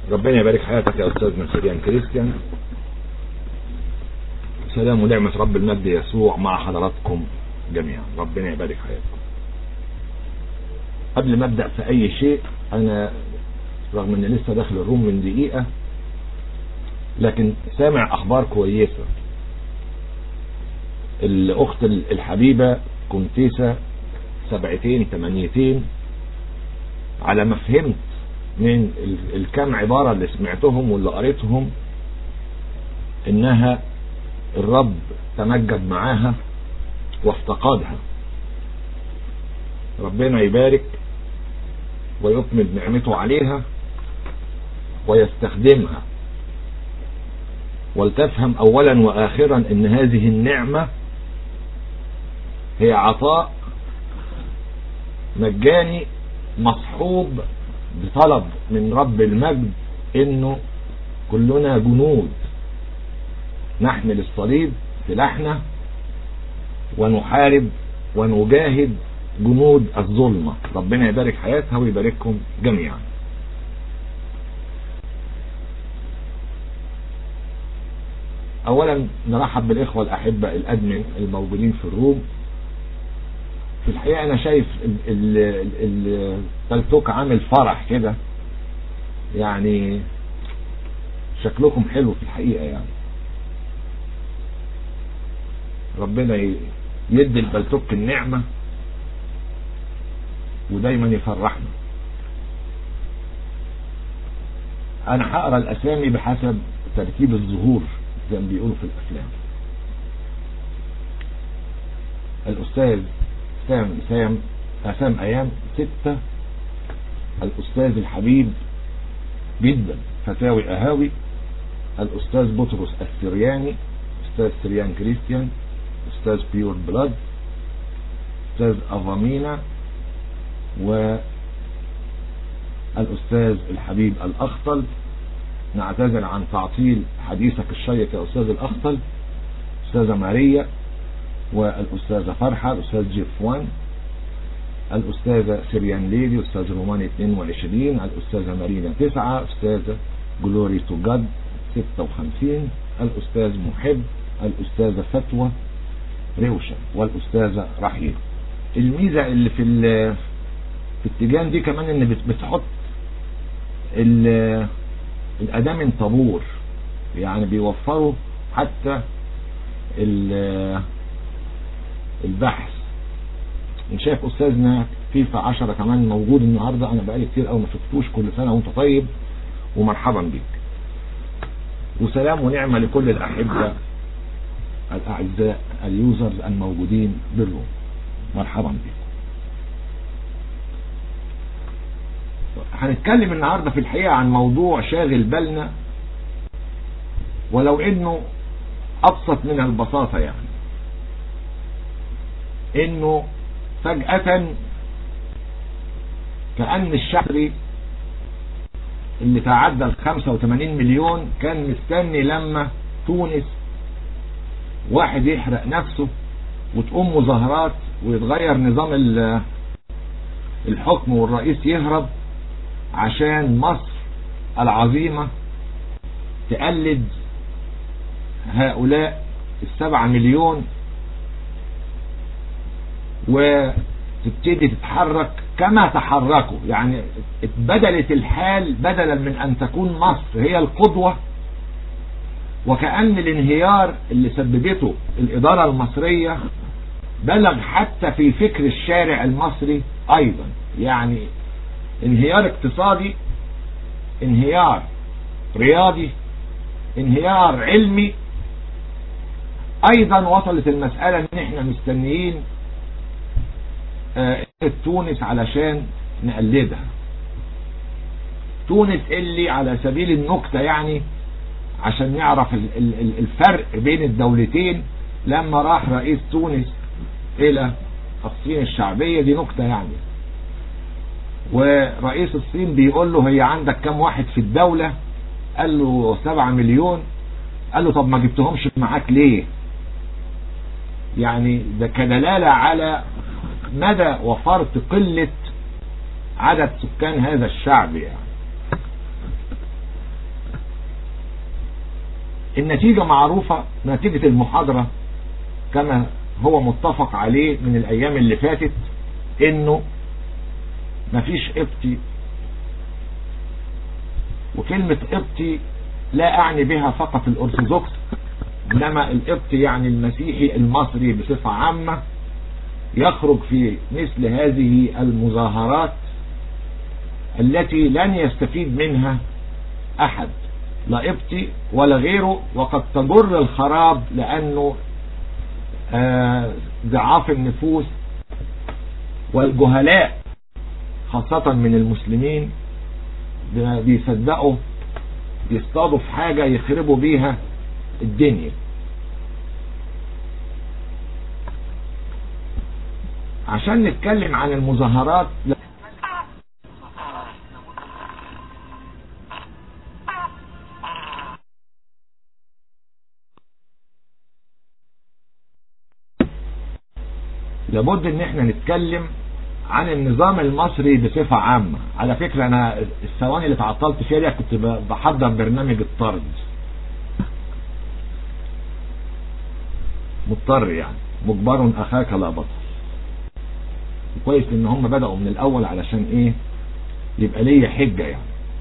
ربنا يبارك حياتك يا أستاذنا سريان كريستيان سلام ونعمة رب المجد يسوع مع حضراتكم جميعا ربنا يبارك حياتكم قبل ما ابدأ في أي شيء أنا رغم أني لسه داخل الروم من دقيقة لكن سامع أخبار كويسة الأخت الحبيبة كنتيسة سبعتين تمانيتين على ما فهمت من الكام عبارة اللي سمعتهم واللي قريتهم انها الرب تمجد معاها وافتقدها ربنا يبارك ويكمل نعمته عليها ويستخدمها ولتفهم اولا واخرا ان هذه النعمة هي عطاء مجاني مصحوب بطلب من رب المجد انه كلنا جنود نحمل الصليب سلاحنا ونحارب ونجاهد جنود الظلمة ربنا يبارك حياتها ويبارككم جميعا اولا نرحب بالاخوة الاحبة الادمن الموجودين في الروم في الحقيقة انا شايف التلتوك عامل فرح كده يعني شكلكم حلو في الحقيقة يعني ربنا يدي البلتوك النعمة ودايما يفرحنا انا هقرا الاسامي بحسب ترتيب الظهور زي ما بيقولوا في الافلام الاستاذ سام سام سام ايام ستة الاستاذ الحبيب جدا فتاوي اهاوي الاستاذ بطرس السرياني استاذ سريان كريستيان استاذ بيور بلاد استاذ افامينا والاستاذ الحبيب الاخطل نعتذر عن تعطيل حديثك الشيق يا استاذ الاخطل استاذة ماريا والاستاذة فرحة الاستاذ جيف وان الاستاذة سريان ليلي استاذ روماني 22 الاستاذة مارينا 9 استاذة جلوري تو جاد 56 الاستاذ محب الاستاذة فتوى روشة والاستاذة رحيل الميزة اللي في في التيجان دي كمان ان بتحط الاداة من طابور يعني بيوفروا حتى البحث ان شايف استاذنا فيفا عشرة كمان موجود النهاردة انا بقالي كتير قوي ما شفتوش كل سنة وانت طيب ومرحبا بيك وسلام ونعمة لكل الاحبة الاعزاء اليوزرز الموجودين بالروم مرحبا بكم هنتكلم النهاردة في الحقيقة عن موضوع شاغل بالنا ولو انه ابسط من البساطة يعني انه فجأة كأن الشعبي اللي تعدى ال 85 مليون كان مستني لما تونس واحد يحرق نفسه وتقوم مظاهرات ويتغير نظام الحكم والرئيس يهرب عشان مصر العظيمة تقلد هؤلاء السبعة مليون وتبتدي تتحرك كما تحركوا يعني اتبدلت الحال بدلا من ان تكون مصر هي القدوة وكأن الانهيار اللي سببته الادارة المصرية بلغ حتى في فكر الشارع المصري ايضا يعني انهيار اقتصادي انهيار رياضي انهيار علمي ايضا وصلت المسألة ان احنا مستنيين اه تونس علشان نقلدها تونس اللي على سبيل النكتة يعني عشان نعرف الفرق بين الدولتين لما راح رئيس تونس الى الصين الشعبية دي نكتة يعني ورئيس الصين بيقول له هي عندك كم واحد في الدولة قال له سبعة مليون قال له طب ما جبتهمش معاك ليه يعني ده كدلالة على مدى وفرط قلة عدد سكان هذا الشعب يعني النتيجة معروفة نتيجة المحاضرة كما هو متفق عليه من الايام اللي فاتت انه مفيش قبطي وكلمة قبطي لا اعني بها فقط الارثوذكس انما القبطي يعني المسيحي المصري بصفة عامة يخرج في مثل هذه المظاهرات التي لن يستفيد منها احد لا قبطي ولا غيره وقد تجر الخراب لانه ضعاف النفوس والجهلاء خاصة من المسلمين بيصدقوا بيصطادوا في حاجة يخربوا بيها الدنيا عشان نتكلم عن المظاهرات لابد ان احنا نتكلم عن النظام المصري بصفة عامة على فكرة انا الثواني اللي تعطلت فيها دي كنت بحضر برنامج الطرد مضطر يعني مجبر اخاك لا بطل كويس ان هم بدأوا من الاول علشان ايه يبقى ليا حجة يعني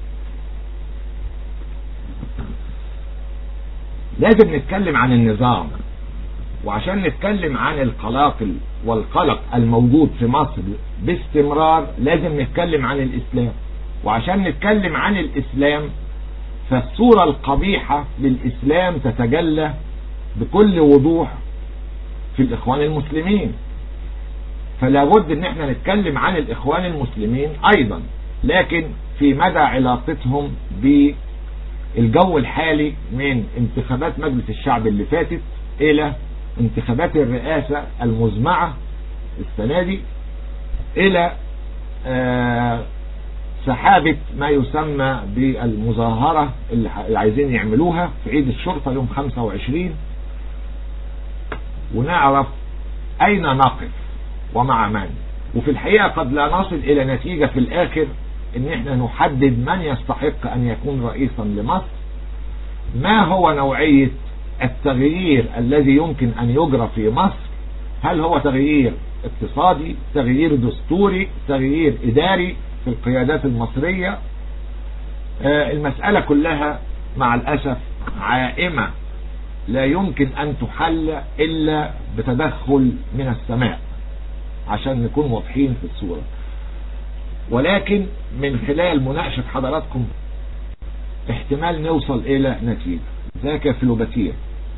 لازم نتكلم عن النظام وعشان نتكلم عن القلاقل والقلق الموجود في مصر باستمرار لازم نتكلم عن الإسلام وعشان نتكلم عن الإسلام فالصورة القبيحة للإسلام تتجلى بكل وضوح في الإخوان المسلمين فلا بد ان احنا نتكلم عن الإخوان المسلمين أيضا لكن في مدى علاقتهم بالجو الحالي من انتخابات مجلس الشعب اللي فاتت إلى انتخابات الرئاسة المزمعة السنة دي الى سحابة ما يسمى بالمظاهرة اللي عايزين يعملوها في عيد الشرطة يوم 25 ونعرف اين نقف ومع من وفي الحقيقة قد لا نصل الى نتيجة في الاخر ان احنا نحدد من يستحق ان يكون رئيسا لمصر ما هو نوعية التغيير الذي يمكن أن يجرى في مصر هل هو تغيير اقتصادي تغيير دستوري تغيير إداري في القيادات المصرية آه المسألة كلها مع الأسف عائمة لا يمكن أن تحل إلا بتدخل من السماء عشان نكون واضحين في الصورة ولكن من خلال مناقشة حضراتكم احتمال نوصل إلى نتيجة ذاك فلوباتير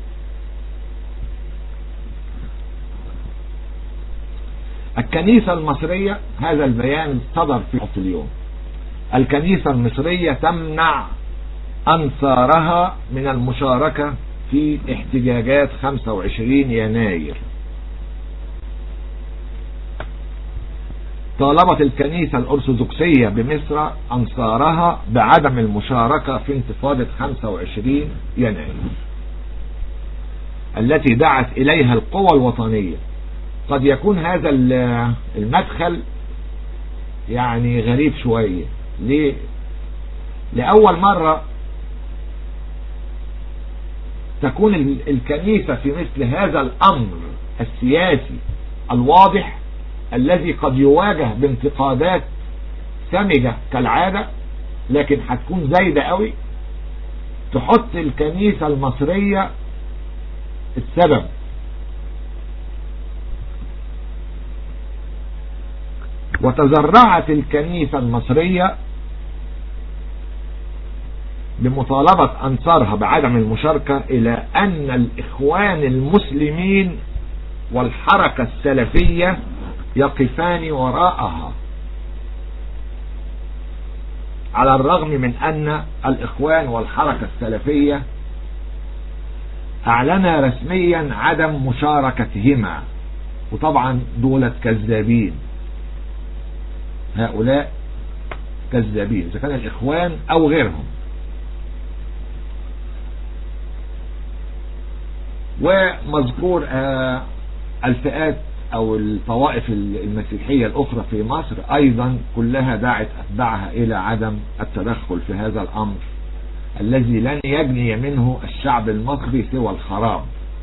الكنيسة المصرية هذا البيان صدر في اليوم الكنيسة المصرية تمنع أنصارها من المشاركة في احتجاجات 25 يناير طالبت الكنيسة الأرثوذكسية بمصر أنصارها بعدم المشاركة في انتفاضة 25 يناير التي دعت إليها القوى الوطنية قد يكون هذا المدخل يعني غريب شوية ليه لأول مرة تكون الكنيسة في مثل هذا الأمر السياسي الواضح الذي قد يواجه بانتقادات سمجة كالعادة لكن هتكون زايدة قوي تحط الكنيسة المصرية السبب وتزرعت الكنيسة المصرية بمطالبة أنصارها بعدم المشاركة إلى أن الإخوان المسلمين والحركة السلفية يقفان وراءها على الرغم من أن الإخوان والحركة السلفية أعلن رسميا عدم مشاركتهما وطبعا دولة كذابين هؤلاء كذابين إذا كان الإخوان أو غيرهم ومذكور آه الفئات او الطوائف المسيحية الاخرى في مصر ايضا كلها دعت اتباعها الى عدم التدخل في هذا الامر الذي لن يجني منه الشعب المصري سوى الخراب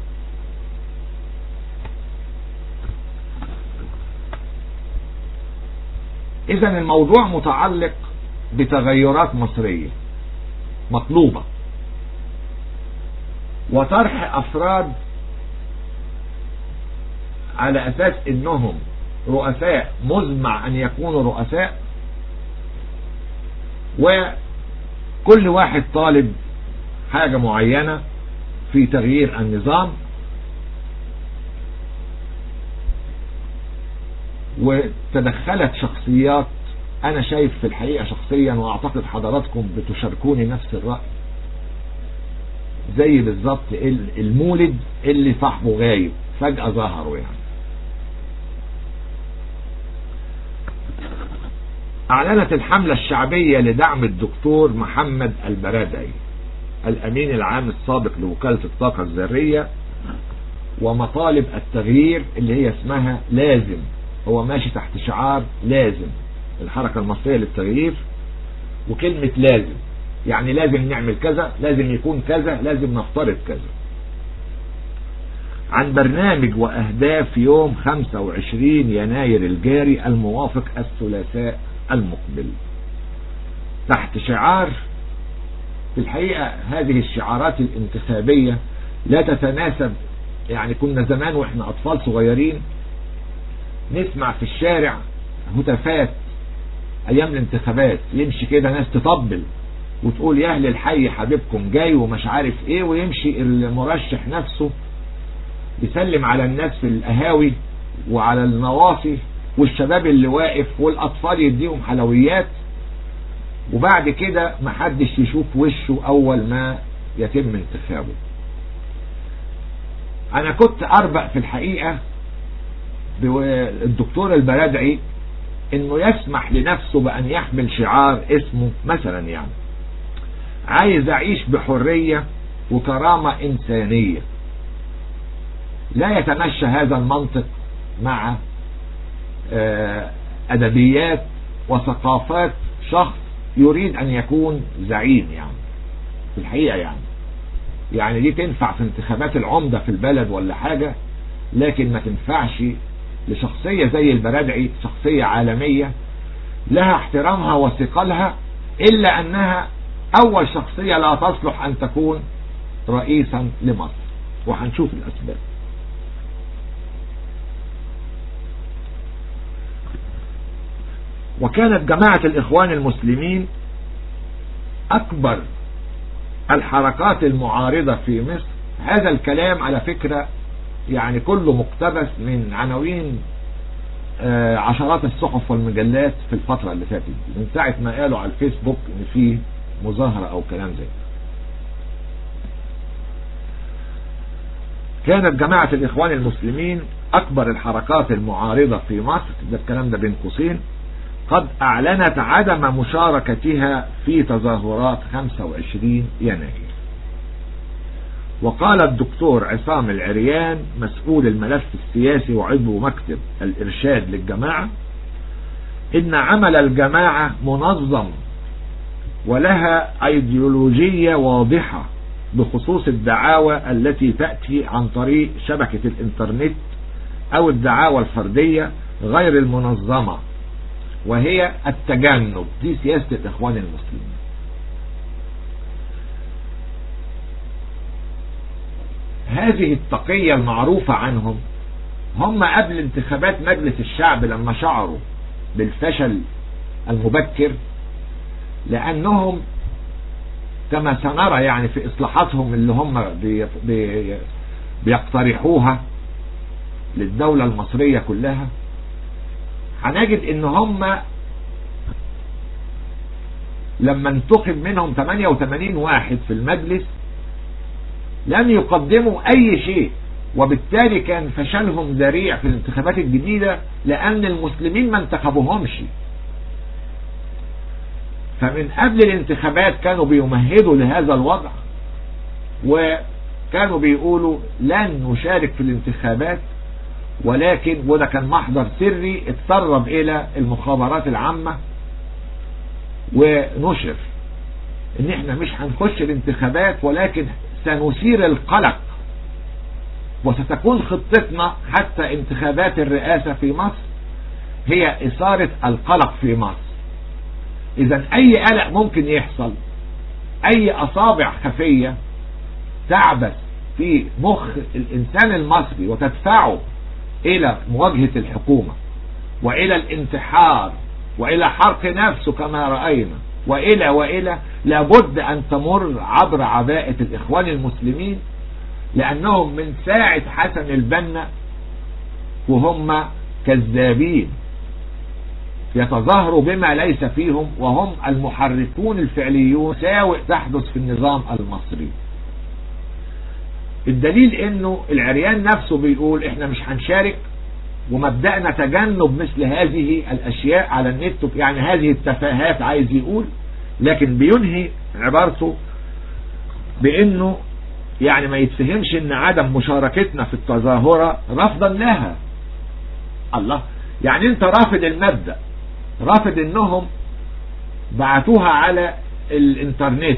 اذا الموضوع متعلق بتغيرات مصرية مطلوبة وطرح افراد على اساس انهم رؤساء مزمع ان يكونوا رؤساء وكل واحد طالب حاجة معينة في تغيير النظام وتدخلت شخصيات انا شايف في الحقيقة شخصيا واعتقد حضراتكم بتشاركوني نفس الرأي زي بالظبط المولد اللي صاحبه غايب فجأة ظهروا يعني اعلنت الحملة الشعبية لدعم الدكتور محمد البرادعي الامين العام السابق لوكالة الطاقة الذرية ومطالب التغيير اللي هي اسمها لازم هو ماشي تحت شعار لازم الحركة المصرية للتغيير وكلمة لازم يعني لازم نعمل كذا لازم يكون كذا لازم نفترض كذا عن برنامج وأهداف يوم 25 يناير الجاري الموافق الثلاثاء المقبل تحت شعار في الحقيقة هذه الشعارات الانتخابية لا تتناسب يعني كنا زمان واحنا أطفال صغيرين نسمع في الشارع هتافات ايام الانتخابات يمشي كده ناس تطبل وتقول يا اهل الحي حبيبكم جاي ومش عارف ايه ويمشي المرشح نفسه يسلم على الناس في القهاوي وعلى النواصي والشباب اللي واقف والاطفال يديهم حلويات وبعد كده محدش يشوف وشه اول ما يتم انتخابه انا كنت اربق في الحقيقة الدكتور البرادعي انه يسمح لنفسه بان يحمل شعار اسمه مثلا يعني عايز اعيش بحرية وكرامة انسانية لا يتمشى هذا المنطق مع ادبيات وثقافات شخص يريد ان يكون زعيم يعني في الحقيقة يعني يعني دي تنفع في انتخابات العمدة في البلد ولا حاجة لكن ما تنفعش لشخصية زي البرادعي شخصية عالمية لها احترامها وثقلها إلا أنها أول شخصية لا تصلح أن تكون رئيسا لمصر وهنشوف الأسباب وكانت جماعة الإخوان المسلمين أكبر الحركات المعارضة في مصر هذا الكلام على فكرة يعني كله مقتبس من عناوين عشرات الصحف والمجلات في الفترة اللي فاتت من ساعة ما قالوا على الفيسبوك ان في مظاهرة او كلام زي كانت جماعة الاخوان المسلمين اكبر الحركات المعارضة في مصر ده الكلام ده بين قوسين قد اعلنت عدم مشاركتها في تظاهرات 25 يناير وقال الدكتور عصام العريان مسؤول الملف السياسي وعضو مكتب الإرشاد للجماعة إن عمل الجماعة منظم ولها أيديولوجية واضحة بخصوص الدعاوى التي تأتي عن طريق شبكة الإنترنت أو الدعاوى الفردية غير المنظمة وهي التجنب دي سياسة الإخوان المسلمين هذه التقية المعروفة عنهم هم قبل انتخابات مجلس الشعب لما شعروا بالفشل المبكر لأنهم كما سنرى يعني في إصلاحاتهم اللي هم بي بي بيقترحوها للدولة المصرية كلها هنجد ان هم لما انتخب منهم 88 واحد في المجلس لم يقدموا اي شيء وبالتالي كان فشلهم ذريع في الانتخابات الجديدة لان المسلمين ما انتخبوهمش فمن قبل الانتخابات كانوا بيمهدوا لهذا الوضع وكانوا بيقولوا لن نشارك في الانتخابات ولكن وده كان محضر سري اتسرب الى المخابرات العامة ونشر ان احنا مش هنخش الانتخابات ولكن سنثير القلق وستكون خطتنا حتى انتخابات الرئاسة في مصر هي إثارة القلق في مصر إذا أي قلق ممكن يحصل أي أصابع خفية تعبث في مخ الإنسان المصري وتدفعه إلى مواجهة الحكومة وإلى الانتحار وإلى حرق نفسه كما رأينا وإلى وإلى لابد أن تمر عبر عباءة الإخوان المسلمين لأنهم من ساعة حسن البنا وهم كذابين يتظاهروا بما ليس فيهم وهم المحركون الفعليون ساوئ تحدث في النظام المصري الدليل انه العريان نفسه بيقول احنا مش هنشارك ومبدأنا تجنب مثل هذه الاشياء على النت يعني هذه التفاهات عايز يقول لكن بينهي عبارته بانه يعني ما يتفهمش ان عدم مشاركتنا في التظاهرة رفضا لها الله يعني انت رافض المبدأ رافض انهم بعتوها على الانترنت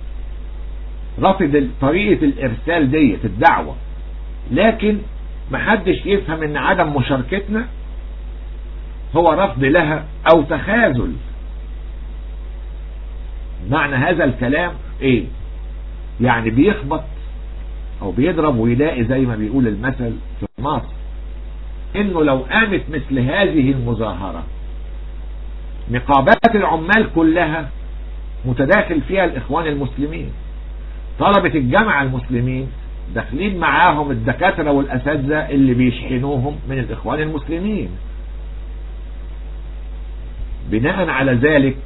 رافض طريقة الارسال ديت الدعوة لكن محدش يفهم ان عدم مشاركتنا هو رفض لها او تخاذل معنى هذا الكلام ايه يعني بيخبط او بيضرب ويلاقي زي ما بيقول المثل في مصر انه لو قامت مثل هذه المظاهرة نقابات العمال كلها متداخل فيها الاخوان المسلمين طلبة الجامعة المسلمين داخلين معاهم الدكاترة والاساتذة اللي بيشحنوهم من الاخوان المسلمين بناء على ذلك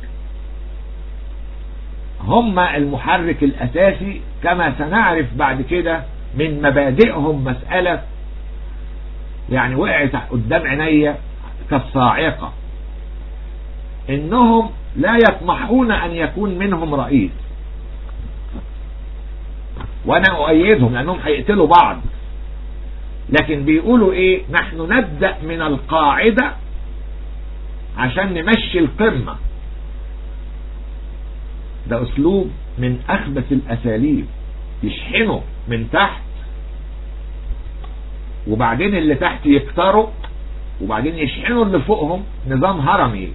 هم المحرك الاساسي كما سنعرف بعد كده من مبادئهم مسألة يعني وقعت قدام عينيا كالصاعقة انهم لا يطمحون ان يكون منهم رئيس وانا اؤيدهم لانهم هيقتلوا بعض لكن بيقولوا ايه نحن نبدأ من القاعدة عشان نمشي القمة ده اسلوب من اخبث الاساليب يشحنوا من تحت وبعدين اللي تحت يكتروا وبعدين يشحنوا اللي فوقهم نظام هرمي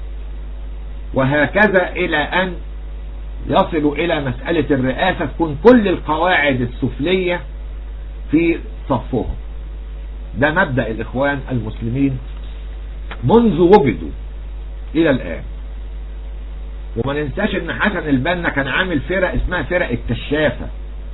وهكذا الى ان يصلوا الى مسألة الرئاسة تكون كل القواعد السفلية في صفهم ده مبدأ الاخوان المسلمين منذ وجدوا الى الان وما ننساش ان حسن البنا كان عامل فرق اسمها فرق الكشافة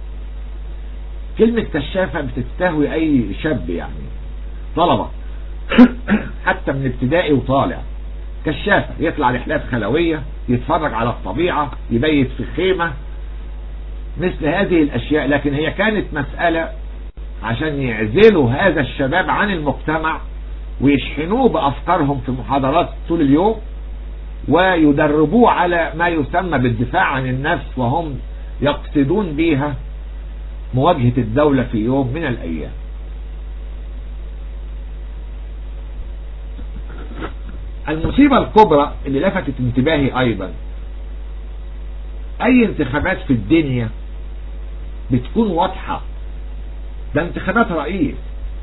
كلمة كشافة بتستهوي اي شاب يعني طلبة حتى من ابتدائي وطالع كشافة يطلع رحلات خلوية يتفرج على الطبيعة يبيت في خيمة مثل هذه الاشياء لكن هي كانت مسألة عشان يعزلوا هذا الشباب عن المجتمع ويشحنوه بافكارهم في محاضرات طول اليوم ويدربوه على ما يسمى بالدفاع عن النفس وهم يقصدون بها مواجهة الدولة في يوم من الأيام المصيبة الكبرى اللي لفتت انتباهي أيضا أي انتخابات في الدنيا بتكون واضحة ده انتخابات رئيس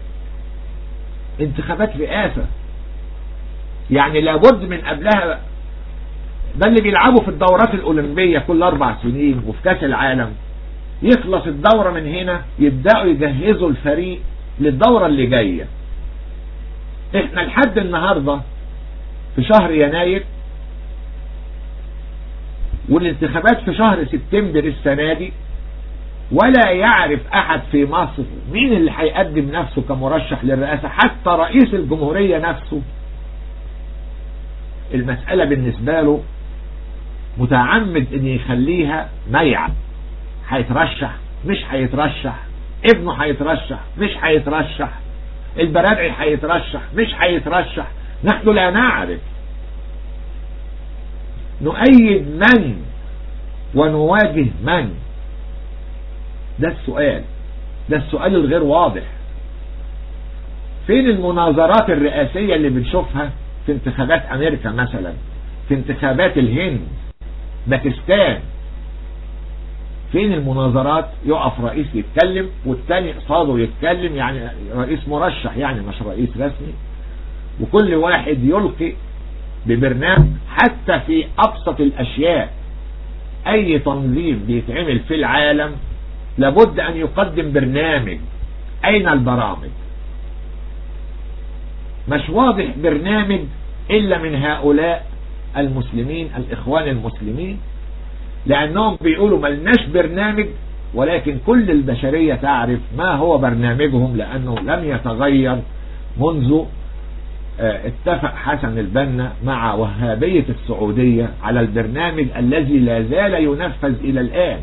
انتخابات رئاسة يعني لابد من قبلها ده اللي بيلعبوا في الدورات الأولمبية كل أربع سنين وفي كاس العالم يخلص الدورة من هنا يبدأوا يجهزوا الفريق للدورة اللي جاية احنا لحد النهاردة في شهر يناير والانتخابات في شهر سبتمبر السنة دي ولا يعرف احد في مصر مين اللي هيقدم نفسه كمرشح للرئاسة حتى رئيس الجمهورية نفسه المسألة بالنسبة له متعمد ان يخليها ميعة هيترشح مش هيترشح ابنه هيترشح مش هيترشح البرادعي هيترشح مش هيترشح نحن لا نعرف نؤيد من ونواجه من ده السؤال ده السؤال الغير واضح فين المناظرات الرئاسية اللي بنشوفها في انتخابات امريكا مثلا في انتخابات الهند باكستان فين المناظرات يقف رئيس يتكلم والتاني قصاده يتكلم يعني رئيس مرشح يعني مش رئيس رسمي وكل واحد يلقي ببرنامج حتى في ابسط الاشياء اي تنظيم بيتعمل في العالم لابد ان يقدم برنامج اين البرامج مش واضح برنامج الا من هؤلاء المسلمين الاخوان المسلمين لانهم بيقولوا ملناش برنامج ولكن كل البشرية تعرف ما هو برنامجهم لانه لم يتغير منذ اتفق حسن البنا مع وهابية السعودية على البرنامج الذي لا زال ينفذ الى الان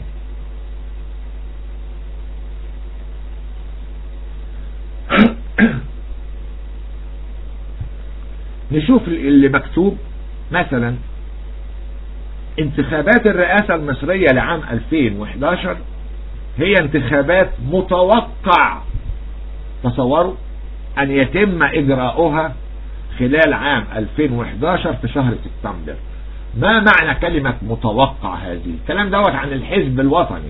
نشوف اللي مكتوب مثلا انتخابات الرئاسة المصرية لعام 2011 هي انتخابات متوقع تصوروا ان يتم اجراؤها خلال عام 2011 في شهر سبتمبر ما معنى كلمة متوقع هذه الكلام دوت عن الحزب الوطني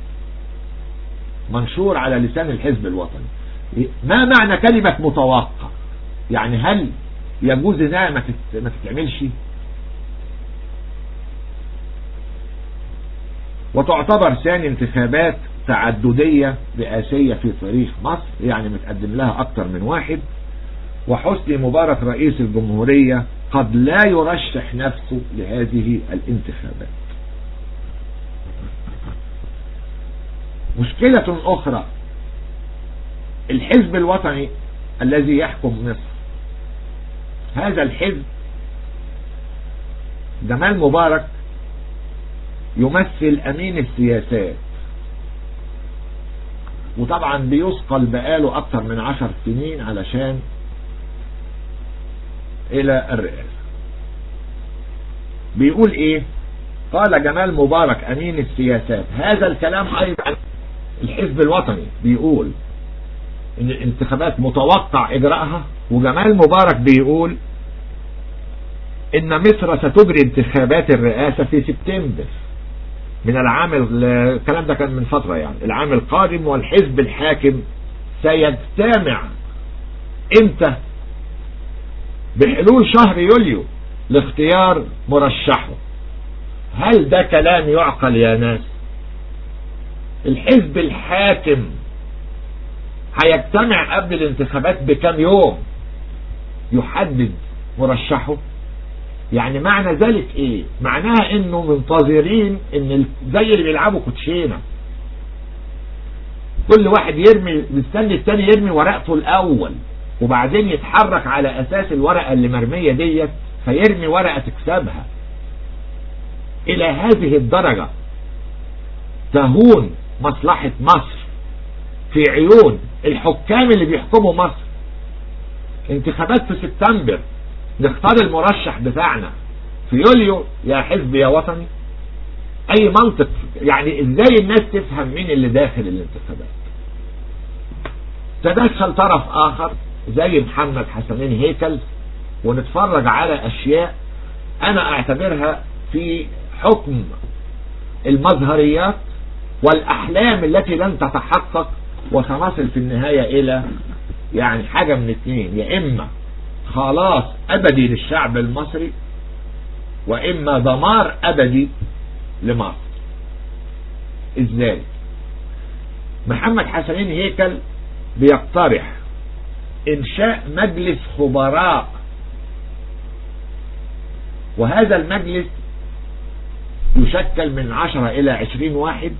منشور على لسان الحزب الوطني ما معنى كلمة متوقع يعني هل يجوز انها ما تتعملش وتعتبر ثاني انتخابات تعددية رئاسية في تاريخ مصر يعني متقدم لها اكتر من واحد وحسني مبارك رئيس الجمهورية قد لا يرشح نفسه لهذه الانتخابات مشكلة اخرى الحزب الوطني الذي يحكم مصر هذا الحزب جمال مبارك يمثل امين السياسات وطبعا بيثقل بقاله اكتر من عشر سنين علشان الى الرئاسة بيقول ايه قال جمال مبارك امين السياسات هذا الكلام ايضا الحزب الوطني بيقول ان الانتخابات متوقع اجراءها وجمال مبارك بيقول ان مصر ستجري انتخابات الرئاسة في سبتمبر من العام الكلام ده كان من فترة يعني العام القادم والحزب الحاكم سيجتمع امتى بحلول شهر يوليو لاختيار مرشحه هل ده كلام يعقل يا ناس الحزب الحاكم هيجتمع قبل الانتخابات بكام يوم يحدد مرشحه يعني معنى ذلك ايه معناها انه منتظرين ان زي اللي بيلعبوا كوتشينه كل واحد يرمي مستني التاني يرمي ورقته الاول وبعدين يتحرك على اساس الورقة اللي مرمية ديت فيرمي ورقة تكسبها الى هذه الدرجة تهون مصلحة مصر في عيون الحكام اللي بيحكموا مصر انتخابات في سبتمبر نختار المرشح بتاعنا في يوليو يا حزب يا وطني اي منطق يعني ازاي الناس تفهم مين اللي داخل الانتخابات تدخل طرف اخر زي محمد حسنين هيكل ونتفرج على اشياء انا اعتبرها في حكم المظهريات والاحلام التي لن تتحقق وسنصل في النهاية الى يعني حاجة من اثنين يا اما خلاص ابدي للشعب المصري واما دمار ابدي لمصر ازاي محمد حسنين هيكل بيقترح انشاء مجلس خبراء وهذا المجلس يشكل من عشرة الى عشرين واحد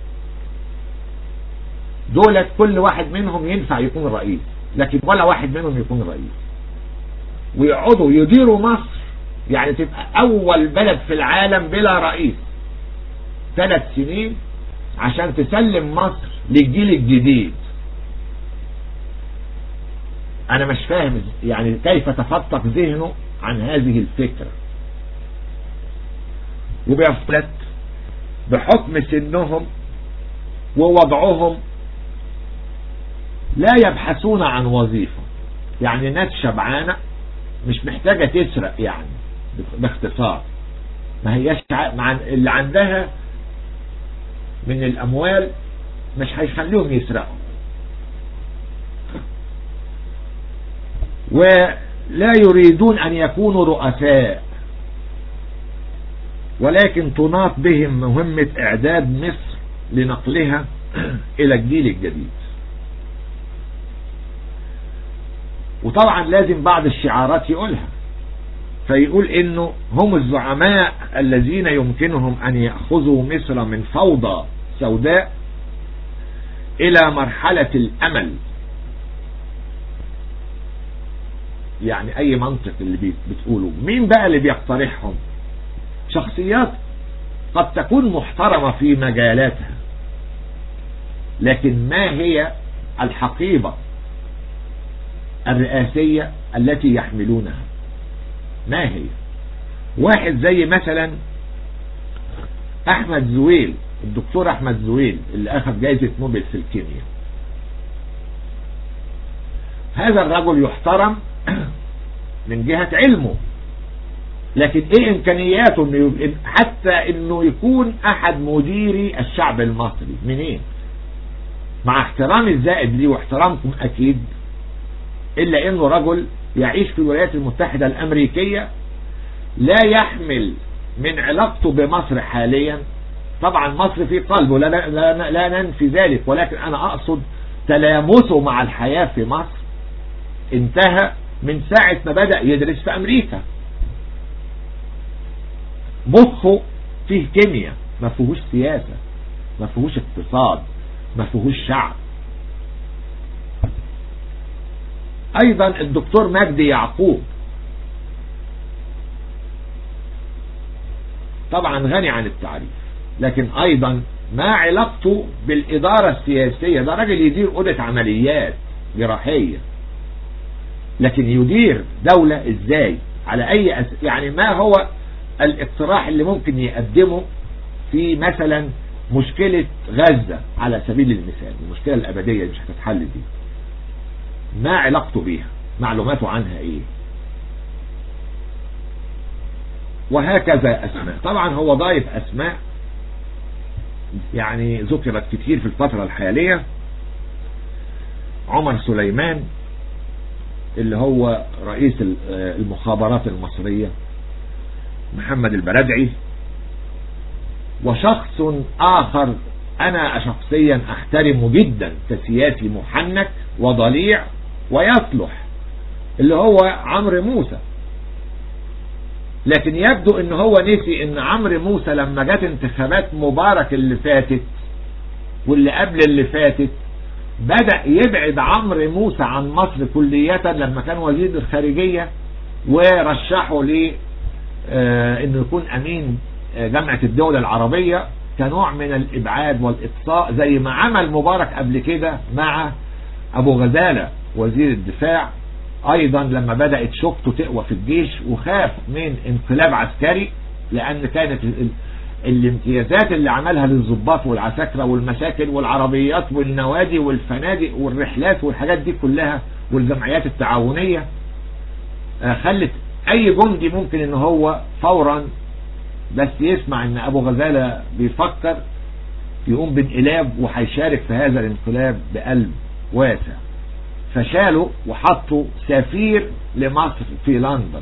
دولت كل واحد منهم ينفع يكون رئيس لكن ولا واحد منهم يكون رئيس ويقعدوا يديروا مصر يعني تبقى اول بلد في العالم بلا رئيس ثلاث سنين عشان تسلم مصر للجيل الجديد انا مش فاهم يعني كيف تفتق ذهنه عن هذه الفكرة وبيفلت بحكم سنهم ووضعهم لا يبحثون عن وظيفة يعني ناس شبعانة مش محتاجة تسرق يعني باختصار ما هياش مع اللي عندها من الأموال مش هيخليهم يسرقوا ولا يريدون أن يكونوا رؤساء ولكن تناط بهم مهمة إعداد مصر لنقلها إلى الجيل الجديد وطبعا لازم بعض الشعارات يقولها فيقول انه هم الزعماء الذين يمكنهم ان يأخذوا مصر من فوضى سوداء الى مرحلة الامل يعني اي منطق اللي بتقوله مين بقى اللي بيقترحهم شخصيات قد تكون محترمة في مجالاتها لكن ما هي الحقيبة الرئاسية التي يحملونها ما هي واحد زي مثلا احمد زويل الدكتور احمد زويل اللي اخذ جائزة نوبل في الكيمياء هذا الرجل يحترم من جهة علمه لكن ايه امكانياته انه حتى انه يكون احد مديري الشعب المصري منين مع احترامي الزائد ليه واحترامكم اكيد الا انه رجل يعيش في الولايات المتحدة الامريكية لا يحمل من علاقته بمصر حاليا طبعا مصر في قلبه لا, لا, لا ننفي ذلك ولكن انا اقصد تلامسه مع الحياة في مصر انتهى من ساعة ما بدأ يدرس في امريكا مخه فيه كيمياء ما فيهوش سياسة ما فيهوش اقتصاد ما فيهوش شعب ايضا الدكتور مجدي يعقوب طبعا غني عن التعريف لكن ايضا ما علاقته بالادارة السياسية ده راجل يدير اوضة عمليات جراحية لكن يدير دولة ازاي على اي أس... يعني ما هو الاقتراح اللي ممكن يقدمه في مثلا مشكلة غزة على سبيل المثال المشكلة الابدية مش هتتحل دي ما علاقته بيها معلوماته عنها ايه وهكذا اسماء طبعا هو ضايف اسماء يعني ذكرت كتير في الفترة الحالية عمر سليمان اللي هو رئيس المخابرات المصرية محمد البردعي وشخص آخر أنا شخصيا أحترمه جدا كسياسي محنك وضليع ويصلح اللي هو عمرو موسى لكن يبدو ان هو نسي ان عمرو موسى لما جت انتخابات مبارك اللي فاتت واللي قبل اللي فاتت بدأ يبعد عمرو موسى عن مصر كلية لما كان وزير الخارجية ورشحه ل انه يكون امين جامعة الدولة العربية كنوع من الابعاد والاقصاء زي ما عمل مبارك قبل كده مع ابو غزالة وزير الدفاع ايضا لما بدأت شوكته تقوى في الجيش وخاف من انقلاب عسكري لان كانت الامتيازات اللي عملها للضباط والعساكرة والمساكن والعربيات والنوادي والفنادق والرحلات والحاجات دي كلها والجمعيات التعاونية خلت اي جندي ممكن ان هو فورا بس يسمع ان ابو غزالة بيفكر يقوم بانقلاب وهيشارك في هذا الانقلاب بقلب واسع فشالوا وحطوا سفير لمصر في لندن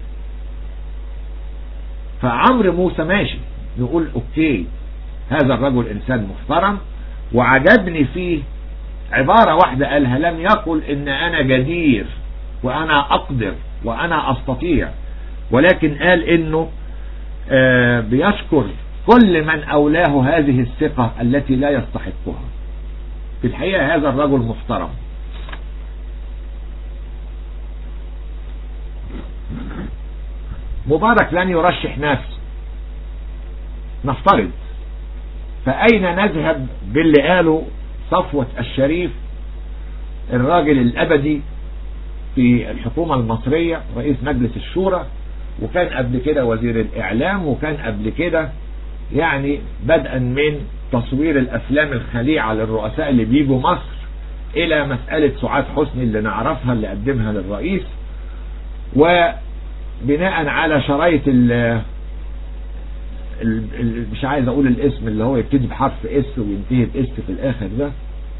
فعمرو موسى ماشي نقول اوكي هذا الرجل انسان محترم وعجبني فيه عبارة واحدة قالها لم يقل ان انا جدير وانا اقدر وانا استطيع ولكن قال انه آه بيشكر كل من اولاه هذه الثقة التي لا يستحقها في الحقيقة هذا الرجل محترم مبارك لن يرشح نفسه نفترض فأين نذهب باللي قاله صفوة الشريف الراجل الأبدي في الحكومة المصرية رئيس مجلس الشورى وكان قبل كده وزير الإعلام وكان قبل كده يعني بدءا من تصوير الأفلام الخليعة للرؤساء اللي بيجوا مصر إلى مسألة سعاد حسني اللي نعرفها اللي قدمها للرئيس وبناء على شرايط مش عايز اقول الاسم اللي هو يبتدي بحرف اس وينتهي باس في الاخر ده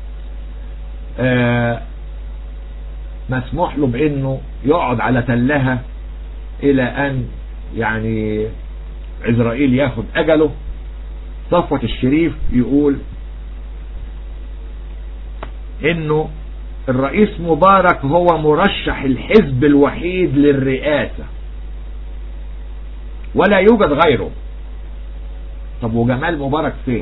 آه مسموح له بانه يقعد على تلها الى ان يعني عزرائيل ياخد اجله صفوة الشريف يقول انه الرئيس مبارك هو مرشح الحزب الوحيد للرئاسة ولا يوجد غيره طب وجمال مبارك فين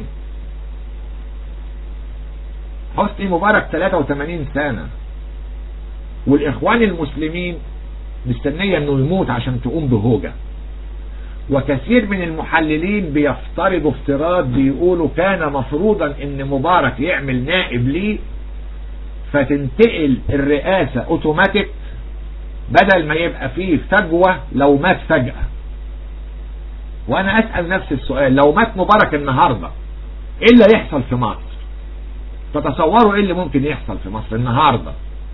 حسني مبارك 83 سنة والاخوان المسلمين مستنية انه يموت عشان تقوم بهوجة وكثير من المحللين بيفترضوا افتراض بيقولوا كان مفروضا ان مبارك يعمل نائب ليه فتنتقل الرئاسة اوتوماتيك بدل ما يبقى فيه فجوة لو مات فجأة وانا اسأل نفس السؤال لو مات مبارك النهاردة ايه اللي يحصل في مصر تتصوروا ايه اللي ممكن يحصل في مصر النهاردة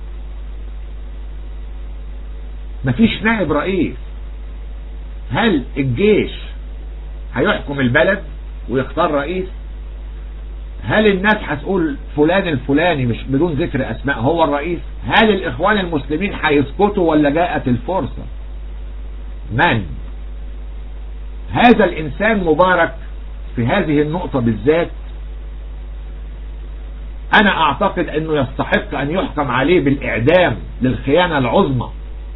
مفيش نائب رئيس هل الجيش هيحكم البلد ويختار رئيس هل الناس هتقول فلان الفلاني مش بدون ذكر اسماء هو الرئيس هل الاخوان المسلمين هيسكتوا ولا جاءت الفرصة من هذا الانسان مبارك في هذه النقطة بالذات انا اعتقد انه يستحق ان يحكم عليه بالاعدام للخيانة العظمى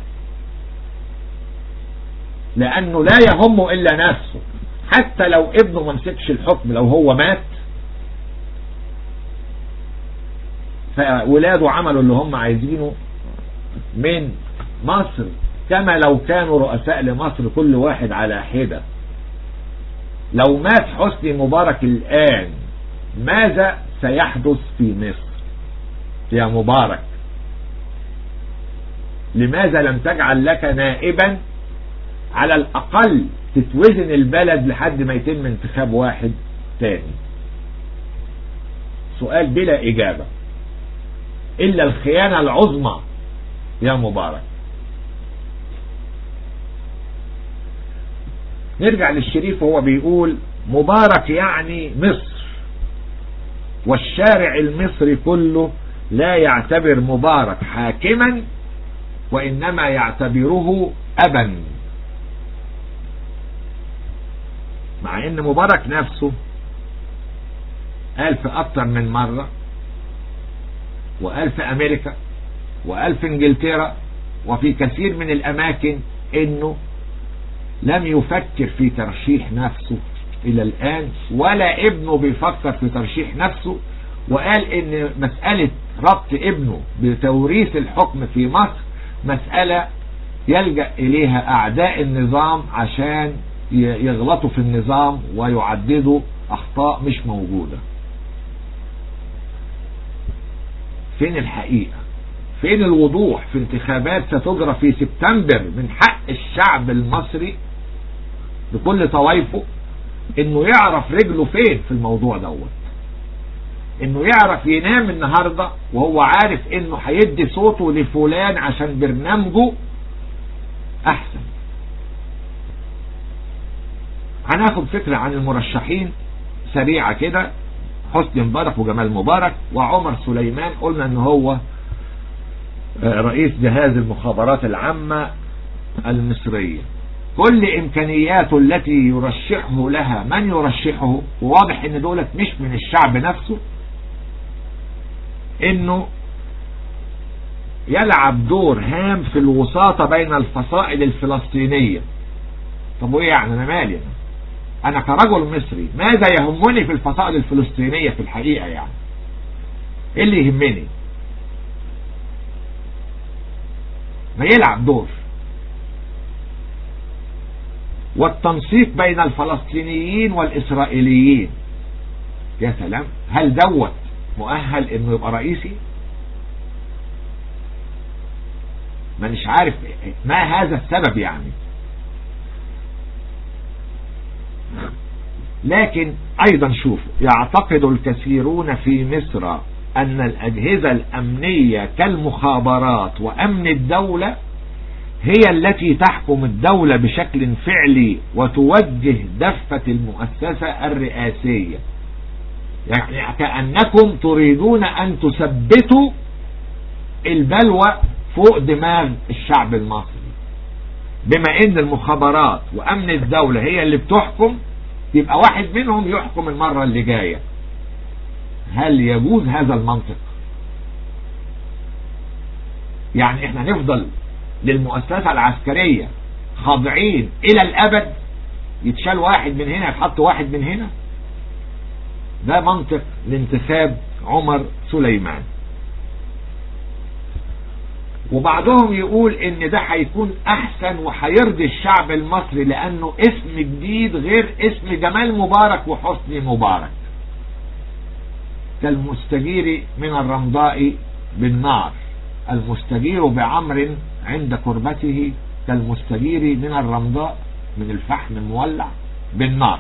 لانه لا يهمه الا نفسه حتى لو ابنه ما مسكش الحكم لو هو مات فولاده عملوا اللي هم عايزينه من مصر كما لو كانوا رؤساء لمصر كل واحد على حدة لو مات حسني مبارك الآن ماذا سيحدث في مصر يا مبارك لماذا لم تجعل لك نائبا على الأقل تتوزن البلد لحد ما يتم انتخاب واحد تاني سؤال بلا إجابة إلا الخيانة العظمى يا مبارك نرجع للشريف وهو بيقول مبارك يعني مصر والشارع المصري كله لا يعتبر مبارك حاكما وإنما يعتبره أبا مع ان مبارك نفسه قال في اكتر من مرة وقال في امريكا وقال في انجلترا وفي كثير من الاماكن انه لم يفكر في ترشيح نفسه الى الان ولا ابنه بيفكر في ترشيح نفسه وقال ان مسألة ربط ابنه بتوريث الحكم في مصر مسألة يلجأ اليها اعداء النظام عشان يغلطوا في النظام ويعددوا اخطاء مش موجودة فين الحقيقة فين الوضوح في انتخابات ستجرى في سبتمبر من حق الشعب المصري بكل طوائفه انه يعرف رجله فين في الموضوع دوت انه يعرف ينام النهاردة وهو عارف انه هيدي صوته لفلان عشان برنامجه احسن هناخد فكرة عن المرشحين سريعة كده حسني مبارك وجمال مبارك وعمر سليمان قلنا ان هو رئيس جهاز المخابرات العامة المصرية كل امكانياته التي يرشحه لها من يرشحه وواضح ان دولت مش من الشعب نفسه انه يلعب دور هام في الوساطة بين الفصائل الفلسطينية طب وايه يعني انا مالي انا انا كرجل مصري ماذا يهمني في الفصائل الفلسطينية في الحقيقة يعني ايه اللي يهمني ما يلعب دور والتنسيق بين الفلسطينيين والاسرائيليين يا سلام هل دوت مؤهل انه يبقى رئيسي ما مش عارف ما هذا السبب يعني لكن ايضا شوفوا يعتقد الكثيرون في مصر ان الاجهزة الامنية كالمخابرات وامن الدولة هي التي تحكم الدولة بشكل فعلي وتوجه دفة المؤسسة الرئاسية يعني كأنكم تريدون أن تثبتوا البلوى فوق دماغ الشعب المصري بما ان المخابرات وامن الدولة هي اللي بتحكم يبقى واحد منهم يحكم المرة اللي جاية هل يجوز هذا المنطق يعني احنا نفضل للمؤسسة العسكرية خاضعين الى الابد يتشال واحد من هنا يتحط واحد من هنا ده منطق لانتخاب عمر سليمان وبعضهم يقول ان ده هيكون احسن وهيرضي الشعب المصري لانه اسم جديد غير اسم جمال مبارك وحسني مبارك كالمستجير من الرمضاء بالنار المستجير بعمر عند كربته كالمستجير من الرمضاء من الفحم المولع بالنار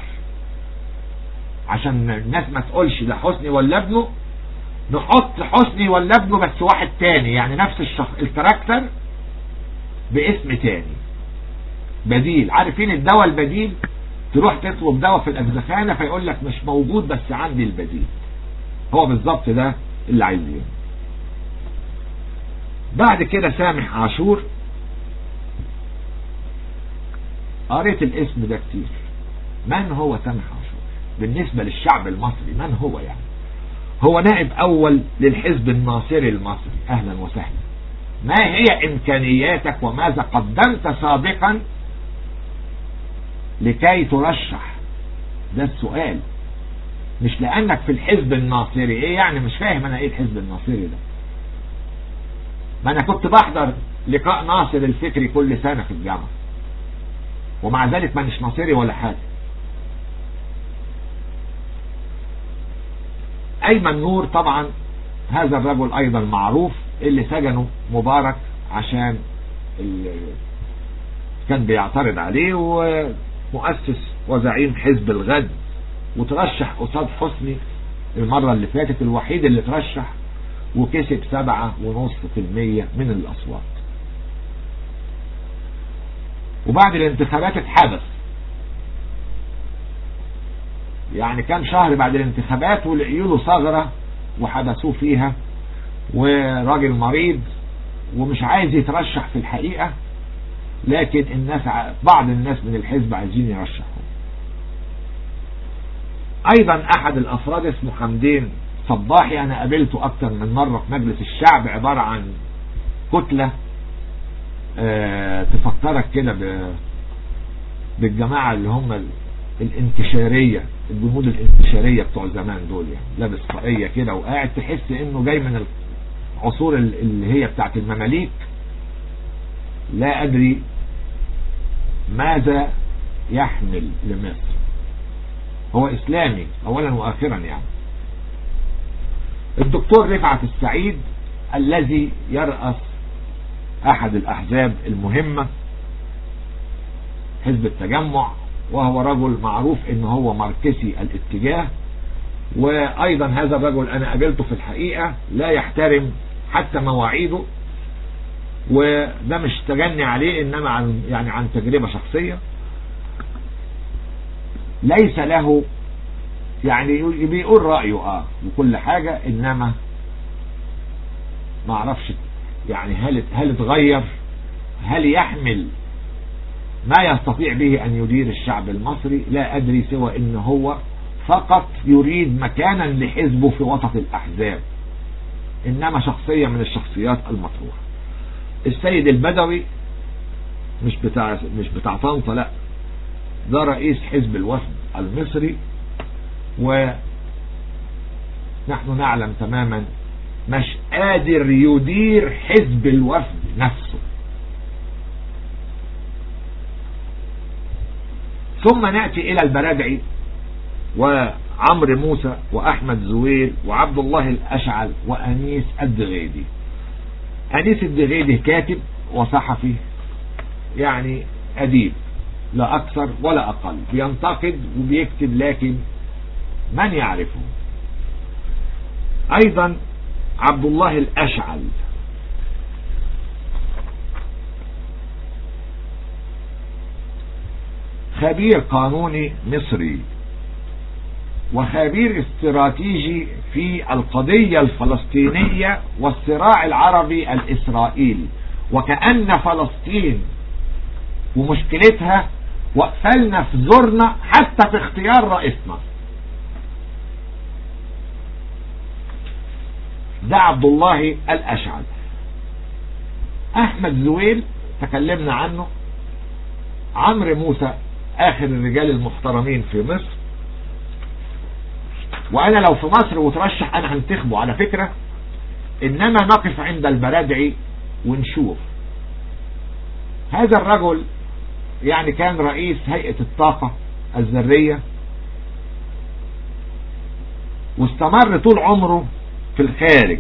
عشان الناس ما تقولش ده حسني ولا ابنه نحط حسني ولا ابنه بس واحد تاني يعني نفس الشخص الكاركتر باسم تاني بديل عارفين الدواء البديل تروح تطلب دواء في الاجزخانه فيقول لك مش موجود بس عندي البديل هو بالظبط ده اللي عايزينه بعد كده سامح عاشور قريت الاسم ده كتير من هو سامح عاشور بالنسبة للشعب المصري من هو يعني هو نائب اول للحزب الناصري المصري اهلا وسهلا ما هي امكانياتك وماذا قدمت سابقا لكي ترشح ده السؤال مش لانك في الحزب الناصري ايه يعني مش فاهم انا ايه الحزب الناصري ده ما انا كنت بحضر لقاء ناصر الفكري كل سنة في الجامعة ومع ذلك ما مش ناصري ولا حاجة ايمن نور طبعا هذا الرجل ايضا معروف اللي سجنه مبارك عشان كان بيعترض عليه ومؤسس وزعيم حزب الغد وترشح قصاد حسني المرة اللي فاتت الوحيد اللي ترشح وكسب سبعة ونص في المية من الأصوات وبعد الانتخابات اتحبس يعني كام شهر بعد الانتخابات ولقيوا له ثغرة وحبسوه فيها وراجل مريض ومش عايز يترشح في الحقيقة لكن الناس بعض الناس من الحزب عايزين يرشحوه ايضا احد الافراد اسمه حمدين صباحي انا قابلته اكتر من مرة في مجلس الشعب عبارة عن كتلة اه تفكرك كده بالجماعة اللي هم الانتشارية الجنود الانتشارية بتوع زمان دول يعني لابس طاقية كده وقاعد تحس انه جاي من العصور اللي هي بتاعت المماليك لا ادري ماذا يحمل لمصر هو اسلامي اولا واخرا يعني الدكتور رفعت السعيد الذي يرأس احد الاحزاب المهمة حزب التجمع وهو رجل معروف ان هو ماركسي الاتجاه وايضا هذا الرجل انا قابلته في الحقيقة لا يحترم حتى مواعيده وده مش تجني عليه انما عن يعني عن تجربة شخصية ليس له يعني بيقول رأيه اه وكل حاجة انما ما اعرفش يعني هل هل اتغير هل يحمل ما يستطيع به ان يدير الشعب المصري لا ادري سوى ان هو فقط يريد مكانا لحزبه في وسط الاحزاب انما شخصية من الشخصيات المطروحة السيد البدوي مش بتاع مش بتاع طنطا لا ده رئيس حزب الوفد المصري ونحن نعلم تماما مش قادر يدير حزب الوفد نفسه ثم نأتي إلى البرادعي وعمر موسى وأحمد زويل وعبد الله الأشعل وأنيس الدغيدي أنيس الدغيدي كاتب وصحفي يعني أديب لا أكثر ولا أقل بينتقد وبيكتب لكن من يعرفه أيضا عبد الله الأشعل خبير قانوني مصري وخبير استراتيجي في القضية الفلسطينية والصراع العربي الإسرائيلي وكأن فلسطين ومشكلتها وقفلنا في زورنا حتى في اختيار رئيسنا ده عبد الله الأشعل أحمد زويل تكلمنا عنه عمرو موسى آخر الرجال المحترمين في مصر وأنا لو في مصر وترشح أنا هنتخبه على فكرة إنما نقف عند البرادعي ونشوف هذا الرجل يعني كان رئيس هيئة الطاقة الذرية واستمر طول عمره في الخارج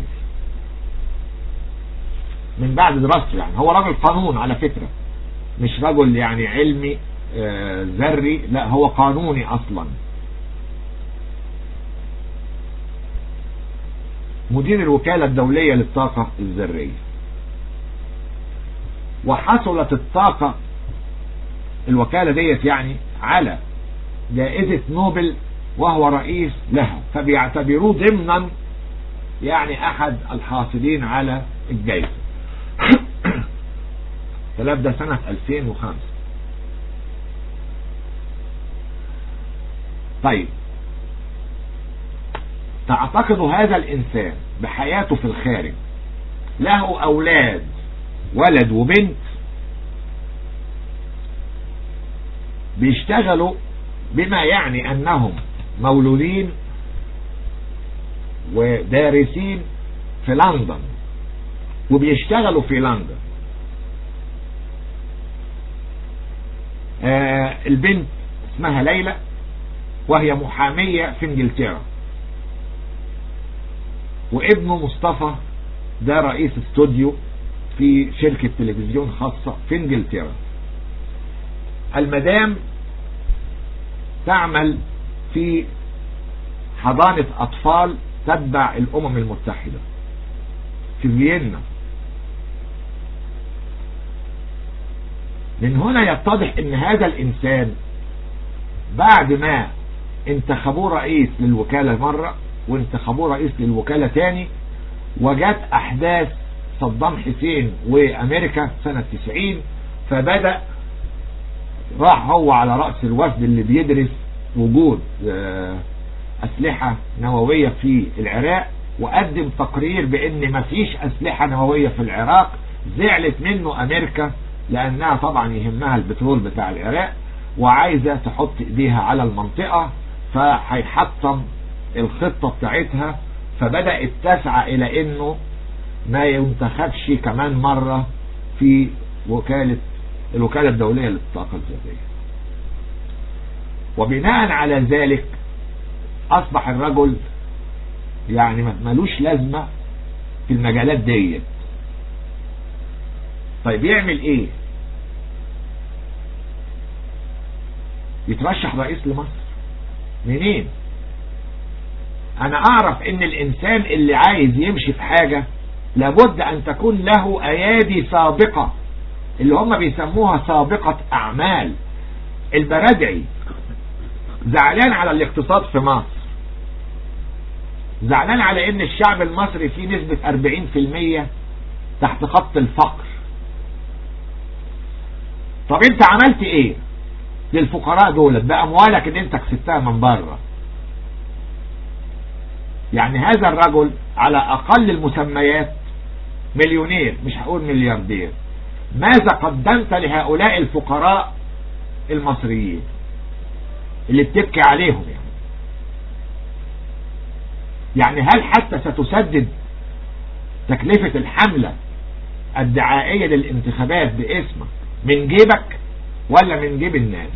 من بعد دراسته يعني هو راجل قانون على فكرة مش رجل يعني علمي آه ذري لا هو قانوني اصلا مدير الوكالة الدولية للطاقة الذرية وحصلت الطاقة الوكالة ديت يعني على جائزة نوبل وهو رئيس لها فبيعتبروه ضمنا يعني احد الحاصلين على الجائزة الكلام ده سنة 2005 طيب تعتقد هذا الإنسان بحياته في الخارج له أولاد ولد وبنت بيشتغلوا بما يعني أنهم مولودين ودارسين في لندن وبيشتغلوا في لندن آه البنت اسمها ليلى وهي محامية في انجلترا وابنه مصطفى ده رئيس استوديو في شركة تلفزيون خاصة في انجلترا المدام تعمل في حضانة اطفال تتبع الامم المتحدة في فيينا من هنا يتضح ان هذا الانسان بعد ما انتخبوه رئيس للوكالة مرة وانتخبوه رئيس للوكالة تاني وجت احداث صدام حسين وامريكا سنة 90 فبدأ راح هو على رأس الوفد اللي بيدرس وجود اسلحة نووية في العراق وقدم تقرير بان مفيش اسلحة نووية في العراق زعلت منه امريكا لانها طبعا يهمها البترول بتاع العراق وعايزة تحط ايديها على المنطقة فهيحطم الخطة بتاعتها فبدأت تسعى الى انه ما ينتخبش كمان مرة في وكالة الوكالة الدولية للطاقة الذرية وبناء على ذلك اصبح الرجل يعني ملوش لازمة في المجالات ديت طيب يعمل ايه يترشح رئيس لمصر منين انا اعرف ان الانسان اللي عايز يمشي في حاجة لابد ان تكون له ايادي سابقة اللي هم بيسموها سابقة اعمال البرادعي زعلان على الاقتصاد في مصر زعلان على ان الشعب المصري فيه نسبة 40% تحت خط الفقر طب انت عملت ايه للفقراء دولت باموالك ان انت كسبتها من بره يعني هذا الرجل على اقل المسميات مليونير مش هقول ملياردير ماذا قدمت لهؤلاء الفقراء المصريين اللي بتبكي عليهم يعني يعني هل حتى ستسدد تكلفة الحملة الدعائية للانتخابات باسمك من جيبك ولا من جيب الناس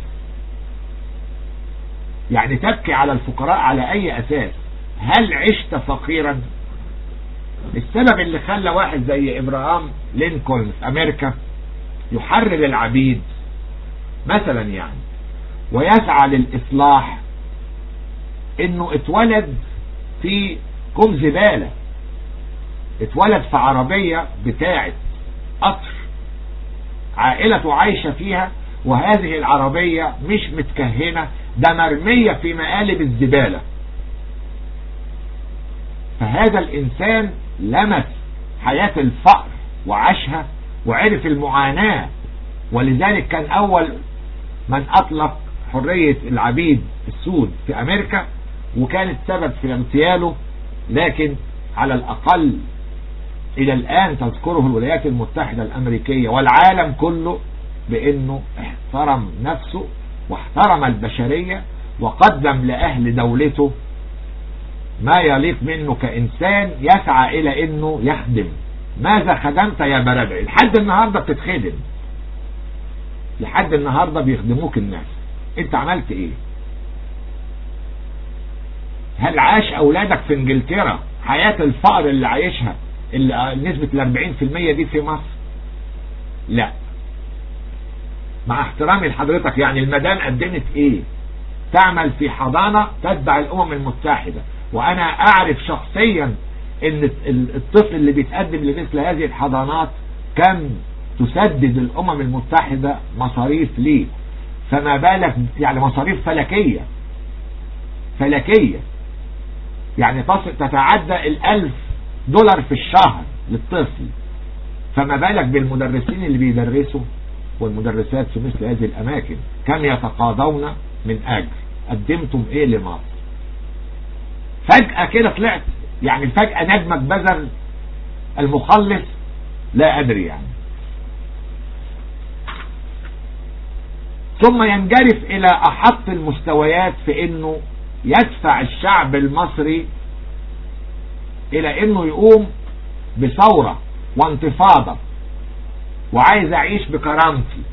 يعني تبكي على الفقراء على اي اساس هل عشت فقيرا السبب اللي خلى واحد زي ابراهام لينكولن في امريكا يحرر العبيد مثلا يعني ويسعى للاصلاح انه اتولد في كوم زبالة اتولد في عربية بتاعت قطر عائلته عايشة فيها وهذه العربية مش متكهنة ده مرمية في مقالب الزبالة فهذا الإنسان لمس حياة الفقر وعاشها وعرف المعاناة ولذلك كان أول من أطلق حرية العبيد السود في أمريكا وكانت سبب في اغتياله لكن على الأقل إلى الآن تذكره الولايات المتحدة الأمريكية والعالم كله بأنه احترم نفسه واحترم البشرية وقدم لأهل دولته ما يليق منه كإنسان يسعى إلى أنه يخدم ماذا خدمت يا بردعي لحد النهاردة بتتخدم لحد النهاردة بيخدموك الناس انت عملت ايه هل عاش اولادك في انجلترا حياة الفقر اللي عايشها اللي نسبة الاربعين في المية دي في مصر لا مع احترامي لحضرتك يعني المدام قدمت ايه تعمل في حضانة تتبع الامم المتحدة وانا اعرف شخصيا ان الطفل اللي بيتقدم لمثل هذه الحضانات كم تسدد الامم المتحدة مصاريف ليه فما بالك يعني مصاريف فلكية فلكية يعني تصل تتعدى الالف دولار في الشهر للطفل فما بالك بالمدرسين اللي بيدرسوا والمدرسات في مثل هذه الاماكن كم يتقاضون من اجر قدمتم ايه لمصر فجأة كده طلعت يعني فجأة نجمك بذل المخلص لا ادري يعني ثم ينجرف الى احط المستويات في انه يدفع الشعب المصري الى انه يقوم بثورة وانتفاضة وعايز اعيش بكرامتي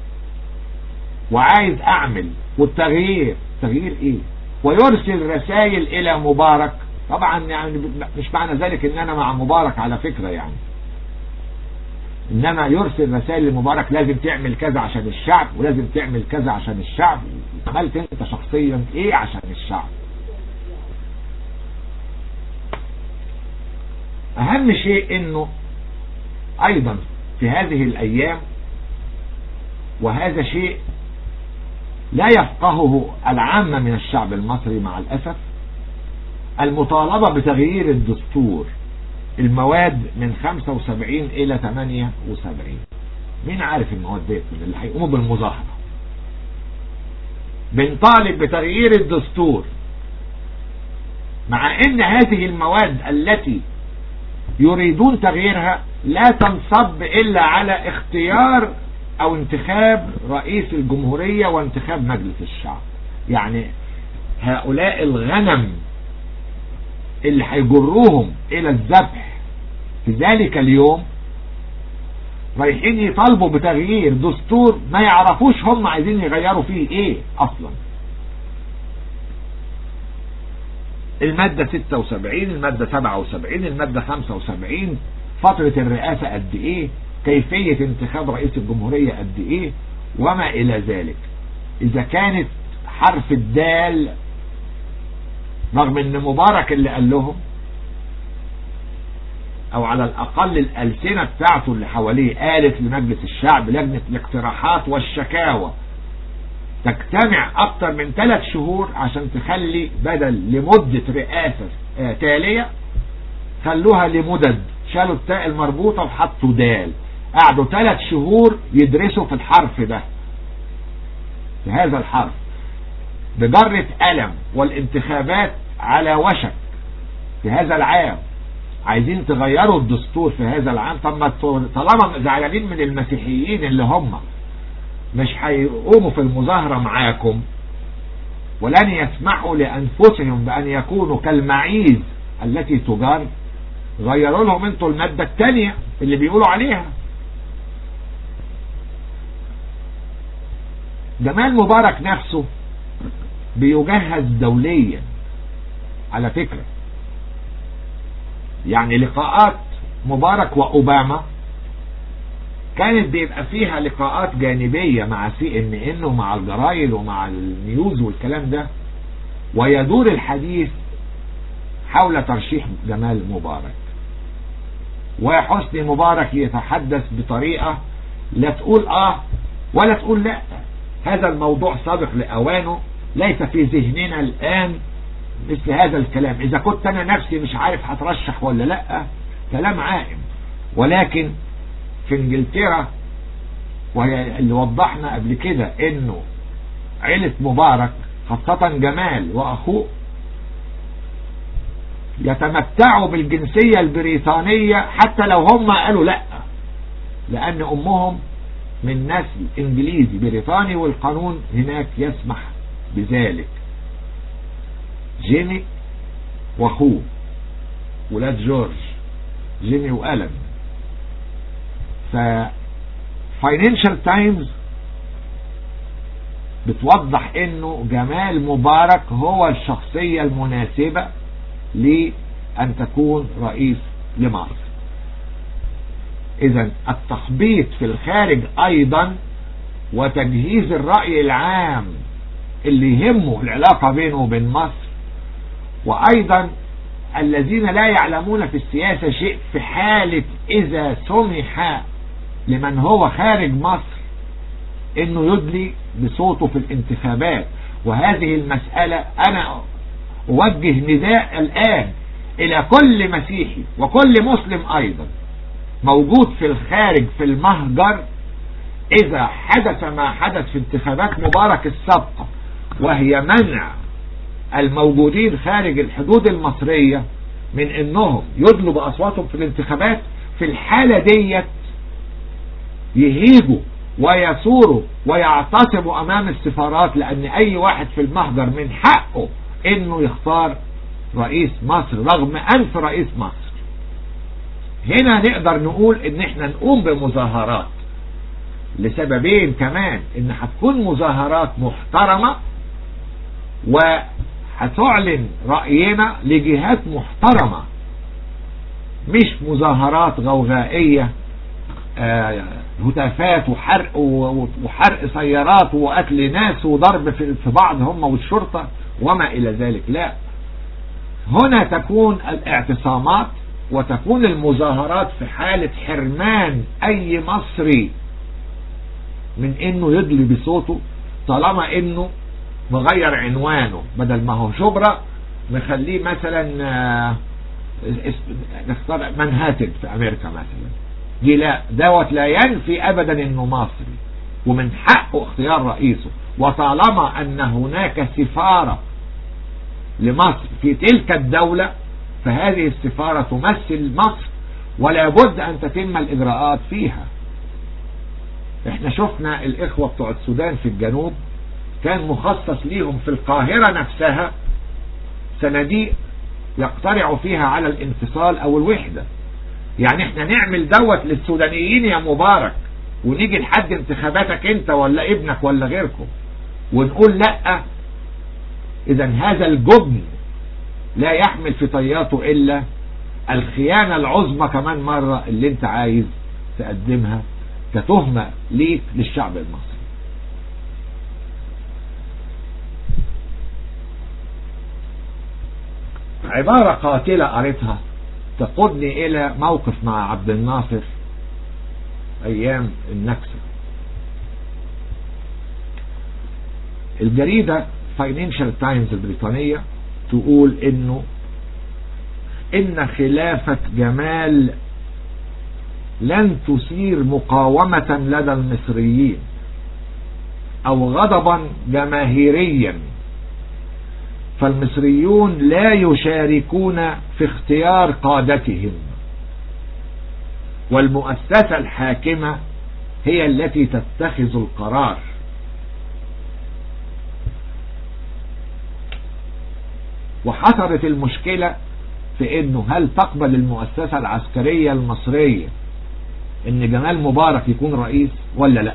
وعايز اعمل والتغيير تغيير ايه ويرسل رسائل الى مبارك طبعا يعني مش معنى ذلك ان انا مع مبارك على فكرة يعني انما يرسل رسائل لمبارك لازم تعمل كذا عشان الشعب ولازم تعمل كذا عشان الشعب عملت انت شخصيا ايه عشان الشعب اهم شيء انه ايضا في هذه الايام وهذا شيء لا يفقهه العامة من الشعب المصري مع الأسف المطالبة بتغيير الدستور المواد من 75 إلى 78 مين عارف المواد ديت من اللي هيقوموا بالمظاهرة بنطالب بتغيير الدستور مع ان هذه المواد التي يريدون تغييرها لا تنصب الا على اختيار او انتخاب رئيس الجمهورية وانتخاب مجلس الشعب يعني هؤلاء الغنم اللي هيجروهم الى الذبح في ذلك اليوم رايحين يطالبوا بتغيير دستور ما يعرفوش هم عايزين يغيروا فيه ايه اصلا المادة 76 المادة 77 المادة 75 فترة الرئاسة قد ايه كيفية انتخاب رئيس الجمهورية قد ايه وما الى ذلك اذا كانت حرف الدال رغم ان مبارك اللي قال لهم او على الاقل الالسنة بتاعته اللي حواليه قالت لمجلس الشعب لجنة الاقتراحات والشكاوى تجتمع اكتر من ثلاث شهور عشان تخلي بدل لمدة رئاسة آه تالية خلوها لمدد شالوا التاء المربوطة وحطوا دال قعدوا ثلاث شهور يدرسوا في الحرف ده في هذا الحرف بجرة ألم والانتخابات على وشك في هذا العام عايزين تغيروا الدستور في هذا العام طب ما طالما زعلانين من المسيحيين اللي هم مش هيقوموا في المظاهرة معاكم ولن يسمحوا لأنفسهم بأن يكونوا كالمعيز التي تجار غيروا لهم انتوا المادة الثانية اللي بيقولوا عليها جمال مبارك نفسه بيجهز دوليا على فكرة يعني لقاءات مبارك وأوباما كانت بيبقى فيها لقاءات جانبية مع سي ان ان ومع الجرايد ومع النيوز والكلام ده ويدور الحديث حول ترشيح جمال مبارك وحسني مبارك يتحدث بطريقة لا تقول اه ولا تقول لا هذا الموضوع سابق لأوانه ليس في ذهننا الآن مثل هذا الكلام إذا كنت أنا نفسي مش عارف هترشح ولا لا كلام عائم ولكن في انجلترا وهي اللي وضحنا قبل كده انه عيلة مبارك خاصة جمال واخوه يتمتعوا بالجنسية البريطانية حتى لو هم قالوا لا لان امهم من نسل انجليزي بريطاني والقانون هناك يسمح بذلك جيمي واخوه ولاد جورج جيمي وألم ف فاينانشال تايمز بتوضح انه جمال مبارك هو الشخصية المناسبة لأن تكون رئيس لمصر اذا التخبيط في الخارج ايضا وتجهيز الرأي العام اللي يهمه العلاقة بينه وبين مصر وايضا الذين لا يعلمون في السياسة شيء في حالة اذا سمح لمن هو خارج مصر انه يدلي بصوته في الانتخابات وهذه المسألة انا اوجه نداء الان الى كل مسيحي وكل مسلم ايضا موجود في الخارج في المهجر اذا حدث ما حدث في انتخابات مبارك السابقة وهي منع الموجودين خارج الحدود المصرية من انهم يدلوا باصواتهم في الانتخابات في الحالة ديت يهيجوا ويثوروا ويعتصموا امام السفارات لان اي واحد في المهجر من حقه انه يختار رئيس مصر رغم انف رئيس مصر هنا نقدر نقول ان احنا نقوم بمظاهرات لسببين كمان ان هتكون مظاهرات محترمة وهتعلن رأينا لجهات محترمة مش مظاهرات غوغائية آه هتافات وحرق وحرق سيارات وقتل ناس وضرب في بعض هم والشرطة وما إلى ذلك لا هنا تكون الاعتصامات وتكون المظاهرات في حالة حرمان أي مصري من إنه يدلي بصوته طالما إنه مغير عنوانه بدل ما هو شبرا مخليه مثلا نختار منهاتن في أمريكا مثلا دي لا دوت لا ينفي ابدا انه مصري ومن حقه اختيار رئيسه وطالما ان هناك سفارة لمصر في تلك الدولة فهذه السفارة تمثل مصر ولا بد ان تتم الاجراءات فيها احنا شفنا الاخوة بتوع السودان في الجنوب كان مخصص ليهم في القاهرة نفسها صناديق يقترعوا فيها على الانفصال او الوحدة يعني احنا نعمل دوت للسودانيين يا مبارك ونيجي لحد انتخاباتك انت ولا ابنك ولا غيركم ونقول لا اذا هذا الجبن لا يحمل في طياته الا الخيانة العظمى كمان مرة اللي انت عايز تقدمها كتهمة ليك للشعب المصري عبارة قاتلة قريتها تقودني الى موقف مع عبد الناصر ايام النكسة الجريدة فاينانشال تايمز البريطانية تقول انه ان خلافة جمال لن تثير مقاومة لدى المصريين او غضبا جماهيريا فالمصريون لا يشاركون في اختيار قادتهم والمؤسسة الحاكمة هي التي تتخذ القرار وحصلت المشكلة في انه هل تقبل المؤسسة العسكرية المصرية ان جمال مبارك يكون رئيس ولا لا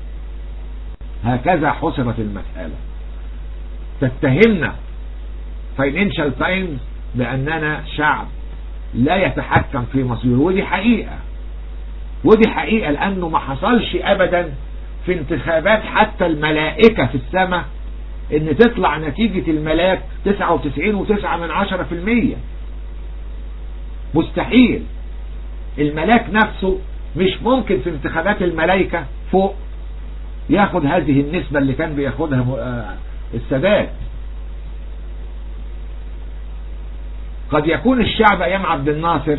هكذا حصلت المسألة تتهمنا فاينانشال تايمز باننا شعب لا يتحكم في مصيره ودي حقيقة ودي حقيقة لانه ما حصلش ابدا في انتخابات حتى الملائكة في السماء ان تطلع نتيجة الملاك 99.9 من عشرة في المية مستحيل الملاك نفسه مش ممكن في انتخابات الملائكة فوق ياخد هذه النسبة اللي كان بياخدها السادات قد يكون الشعب ايام عبد الناصر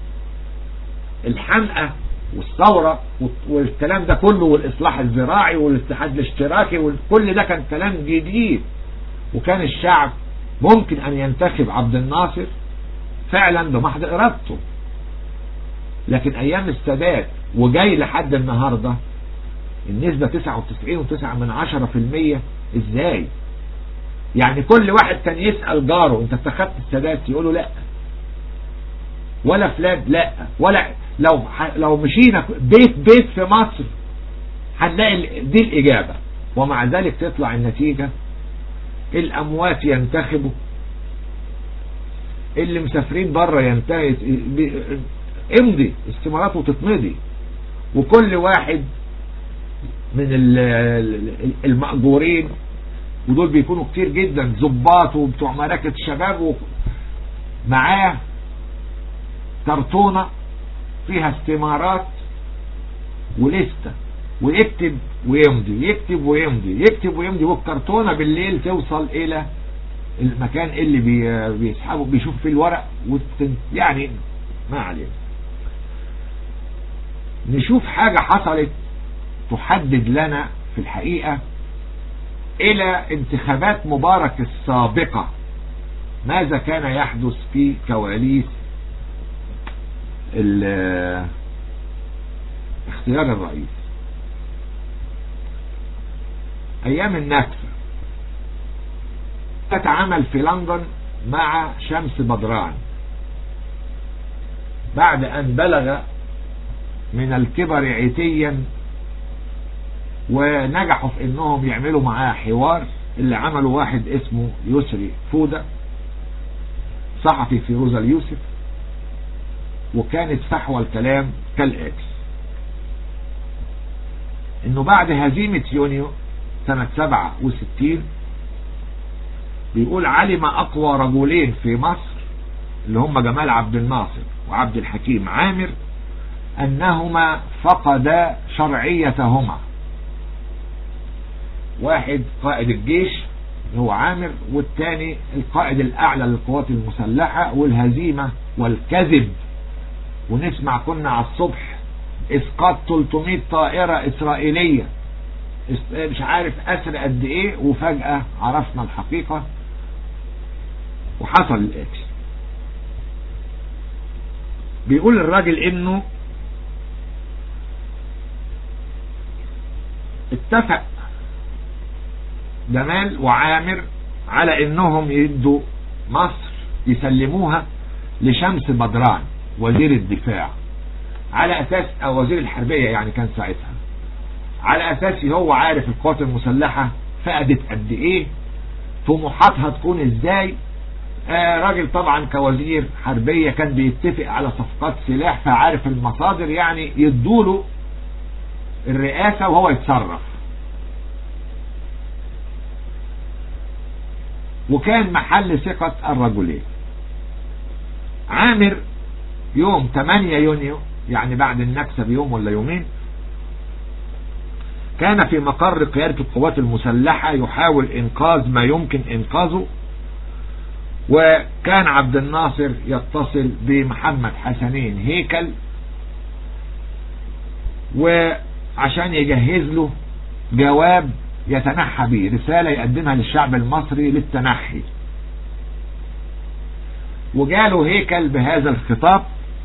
الحمقى والثورة والكلام ده كله والإصلاح الزراعي والاتحاد الاشتراكي وكل ده كان كلام جديد وكان الشعب ممكن أن ينتخب عبد الناصر فعلا بمحض إرادته لكن أيام السادات وجاي لحد النهاردة النسبة 99.9 من عشرة في المية ازاي يعني كل واحد كان يسأل جاره انت اتخذت السادات يقوله لا ولا فلان لا ولا لو لو مشينا بيت بيت في مصر هنلاقي دي الإجابة ومع ذلك تطلع النتيجة الأموات ينتخبوا اللي مسافرين بره ينتهي امضي استمارات وتتمضي وكل واحد من المأجورين ودول بيكونوا كتير جدا ظباط وبتوع مراكز شباب معاه كرتونة فيها استمارات ولستة ويكتب ويمضي يكتب ويمضي يكتب ويمضي والكرتونة بالليل توصل الى المكان اللي بي بيسحبه بيشوف فيه الورق يعني ما علينا نشوف حاجة حصلت تحدد لنا في الحقيقة الى انتخابات مبارك السابقة ماذا كان يحدث في كواليس اختيار الرئيس ايام النكسة تتعامل في لندن مع شمس بدران بعد ان بلغ من الكبر عتيا ونجحوا في انهم يعملوا معاه حوار اللي عملوا واحد اسمه يسري فودة صحفي في روزا اليوسف وكانت فحوى الكلام كالآتي انه بعد هزيمة يونيو سنة 67 بيقول علم اقوى رجلين في مصر اللي هم جمال عبد الناصر وعبد الحكيم عامر انهما فقدا شرعيتهما واحد قائد الجيش هو عامر والتاني القائد الاعلى للقوات المسلحة والهزيمة والكذب ونسمع كنا على الصبح اسقاط 300 طائرة اسرائيلية مش عارف اسر قد ايه وفجأة عرفنا الحقيقة وحصل الاتي بيقول الراجل انه اتفق جمال وعامر على انهم يدوا مصر يسلموها لشمس بدران وزير الدفاع على اساس او وزير الحربية يعني كان ساعتها على اساس هو عارف القوات المسلحة فقدت قد ايه طموحاتها تكون ازاي آه راجل طبعا كوزير حربية كان بيتفق على صفقات سلاح فعارف المصادر يعني يدوله الرئاسة وهو يتصرف وكان محل ثقة الرجلين عامر يوم 8 يونيو يعني بعد النكسة بيوم ولا يومين كان في مقر قيادة القوات المسلحة يحاول انقاذ ما يمكن انقاذه وكان عبد الناصر يتصل بمحمد حسنين هيكل وعشان يجهز له جواب يتنحى به رسالة يقدمها للشعب المصري للتنحي وجاله هيكل بهذا الخطاب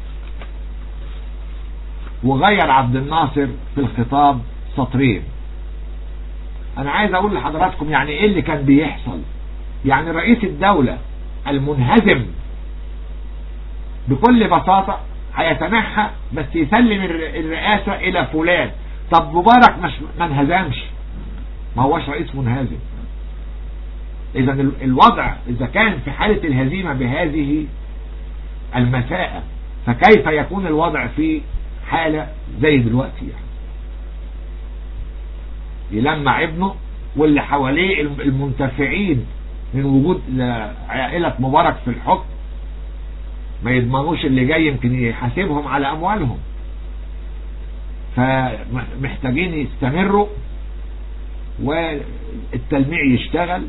وغير عبد الناصر في الخطاب سطرين انا عايز اقول لحضراتكم يعني ايه اللي كان بيحصل يعني رئيس الدولة المنهزم بكل بساطة هيتنحى بس يسلم الرئاسة الى فلان طب مبارك مش ما انهزمش ما هوش رئيس منهزم اذا الوضع اذا كان في حالة الهزيمة بهذه المساءة فكيف يكون الوضع في حالة زي دلوقتي يعني يلمع ابنه واللي حواليه المنتفعين من وجود عائلة مبارك في الحكم ما يضمنوش اللي جاي يمكن يحاسبهم على اموالهم فمحتاجين يستمروا والتلميع يشتغل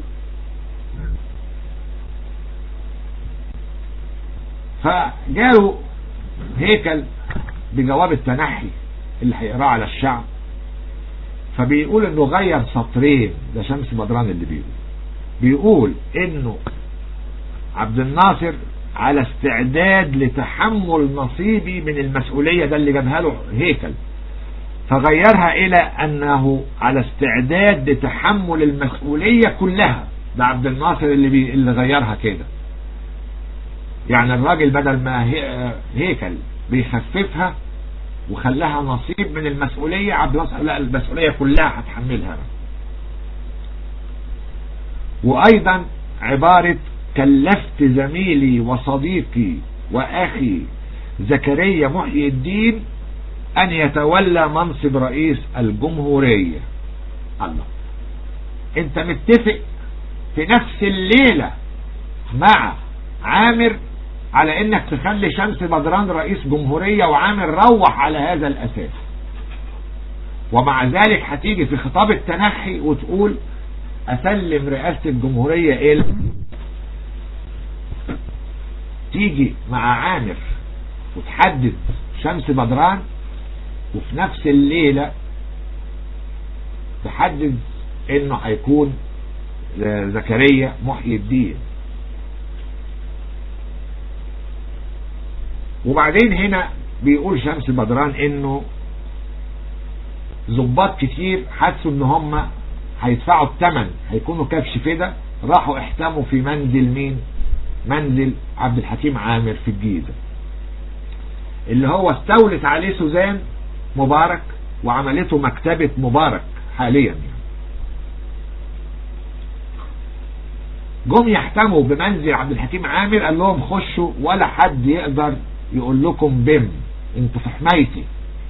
فجاله هيكل بجواب التنحي اللي هيقراه على الشعب فبيقول انه غير سطرين ده شمس بدران اللي بيقول بيقول انه عبد الناصر على استعداد لتحمل نصيبي من المسؤولية ده اللي جابها له هيكل فغيرها الى انه على استعداد لتحمل المسؤولية كلها ده عبد الناصر اللي, بي اللي غيرها كده يعني الراجل بدل ما هيكل بيخففها وخلاها نصيب من المسؤولية عبد الناصر لا المسؤولية كلها هتحملها وايضا عبارة كلفت زميلي وصديقي واخي زكريا محيي الدين ان يتولى منصب رئيس الجمهورية الله انت متفق في نفس الليلة مع عامر على انك تخلي شمس بدران رئيس جمهورية وعامر روح على هذا الاساس ومع ذلك هتيجي في خطاب التنحي وتقول اسلم رئاسة الجمهورية الى تيجي مع عامر وتحدد شمس بدران وفي نفس الليلة تحدد انه هيكون زكريا محيي الدين وبعدين هنا بيقول شمس بدران انه ظباط كتير حسوا ان هم هيدفعوا الثمن هيكونوا كبش فدا راحوا احتموا في منزل مين منزل عبد الحكيم عامر في الجيزة اللي هو استولت عليه سوزان مبارك وعملته مكتبة مبارك حاليا يعني. جم يحتموا بمنزل عبد الحكيم عامر قال لهم خشوا ولا حد يقدر يقول لكم بم انتوا في حمايتي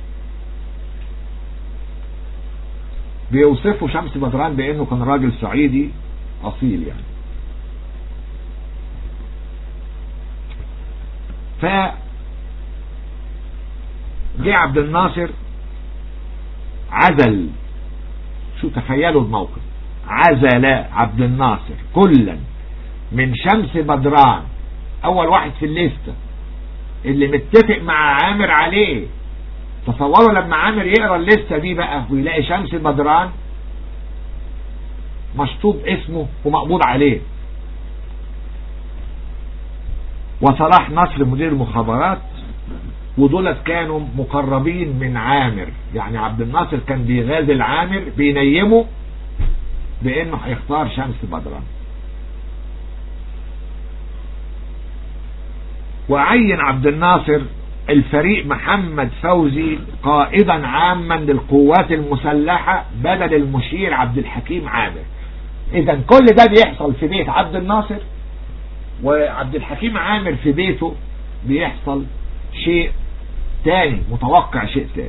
بيوصفوا شمس بدران بانه كان راجل صعيدي اصيل يعني ف جه عبد الناصر عزل شو تخيلوا الموقف عزل عبد الناصر كلا من شمس بدران اول واحد في الليسته اللي متفق مع عامر عليه تصوروا لما عامر يقرا الليسته دي بقى ويلاقي شمس بدران مشطوب اسمه ومقبوض عليه وصلاح نصر مدير المخابرات ودولت كانوا مقربين من عامر يعني عبد الناصر كان بيغازل عامر بينيمه بانه هيختار شمس بدران وعين عبد الناصر الفريق محمد فوزي قائدا عاما للقوات المسلحة بدل المشير عبد الحكيم عامر اذا كل ده بيحصل في بيت عبد الناصر وعبد الحكيم عامر في بيته بيحصل شيء تاني متوقع شيء تاني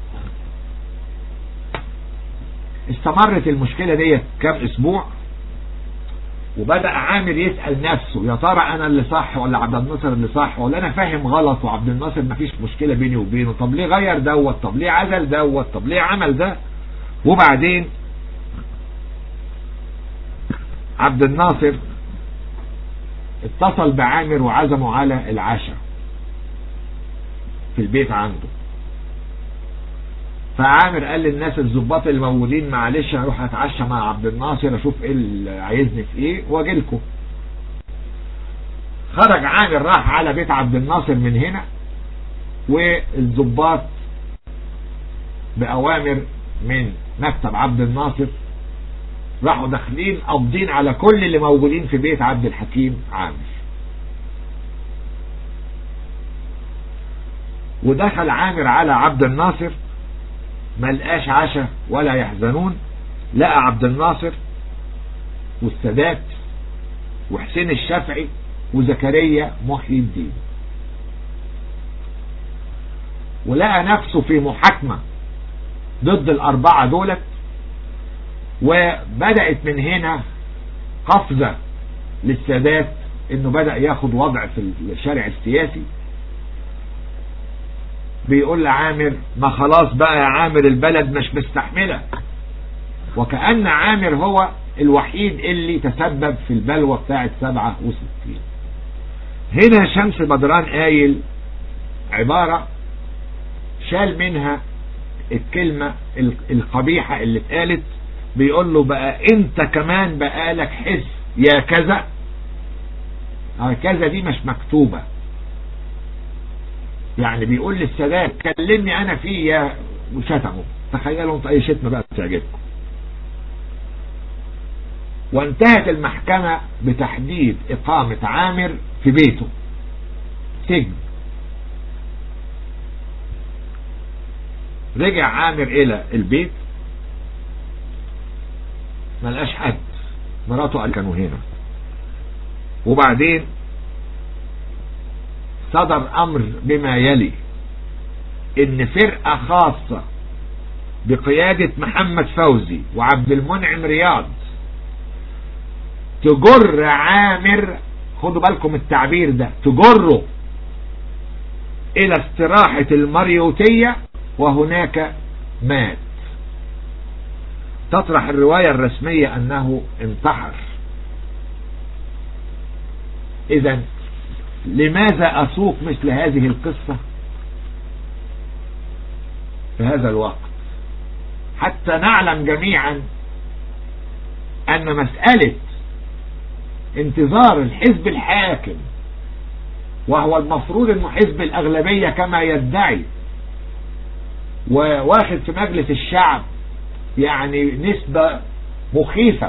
استمرت المشكلة دي كام اسبوع وبدأ عامر يسأل نفسه يا ترى انا اللي صح ولا عبد الناصر اللي صح ولا انا فاهم غلط وعبد الناصر مفيش مشكلة بيني وبينه طب ليه غير دوت طب ليه عزل دوت طب ليه عمل ده وبعدين عبد الناصر اتصل بعامر وعزمه على العشاء في البيت عنده فعامر قال للناس الظباط اللي موجودين معلش هروح اتعشى مع عبد الناصر اشوف ايه اللي عايزني في ايه واجي لكم خرج عامر راح على بيت عبد الناصر من هنا والظباط باوامر من مكتب عبد الناصر راحوا داخلين قابضين على كل اللي موجودين في بيت عبد الحكيم عامر ودخل عامر على عبد الناصر ما لقاش عشاء ولا يحزنون لقى عبد الناصر والسادات وحسين الشافعي وزكريا محيي الدين ولقى نفسه في محاكمة ضد الأربعة دولت وبدأت من هنا قفزة للسادات انه بدأ ياخد وضع في الشارع السياسي بيقول لعامر ما خلاص بقى يا عامر البلد مش مستحملة وكأن عامر هو الوحيد اللي تسبب في البلوى بتاعت 67 هنا شمس بدران قايل عبارة شال منها الكلمة القبيحة اللي اتقالت بيقول له بقى انت كمان بقالك حس يا كذا كذا دي مش مكتوبة يعني بيقول للسادات كلمني انا فيه يا وشتمه تخيلوا انت اي شتمة بقى تعجبكم وانتهت المحكمة بتحديد اقامة عامر في بيته سجن رجع عامر الى البيت ما لقاش حد مراته قال كانوا هنا وبعدين صدر امر بما يلي ان فرقة خاصة بقيادة محمد فوزي وعبد المنعم رياض تجر عامر خدوا بالكم التعبير ده تجره الى استراحة المريوتية وهناك مات تطرح الرواية الرسمية انه انتحر اذا لماذا اسوق مثل هذه القصة في هذا الوقت حتى نعلم جميعا ان مسألة انتظار الحزب الحاكم وهو المفروض انه حزب الاغلبية كما يدعي وواخد في مجلس الشعب يعني نسبة مخيفة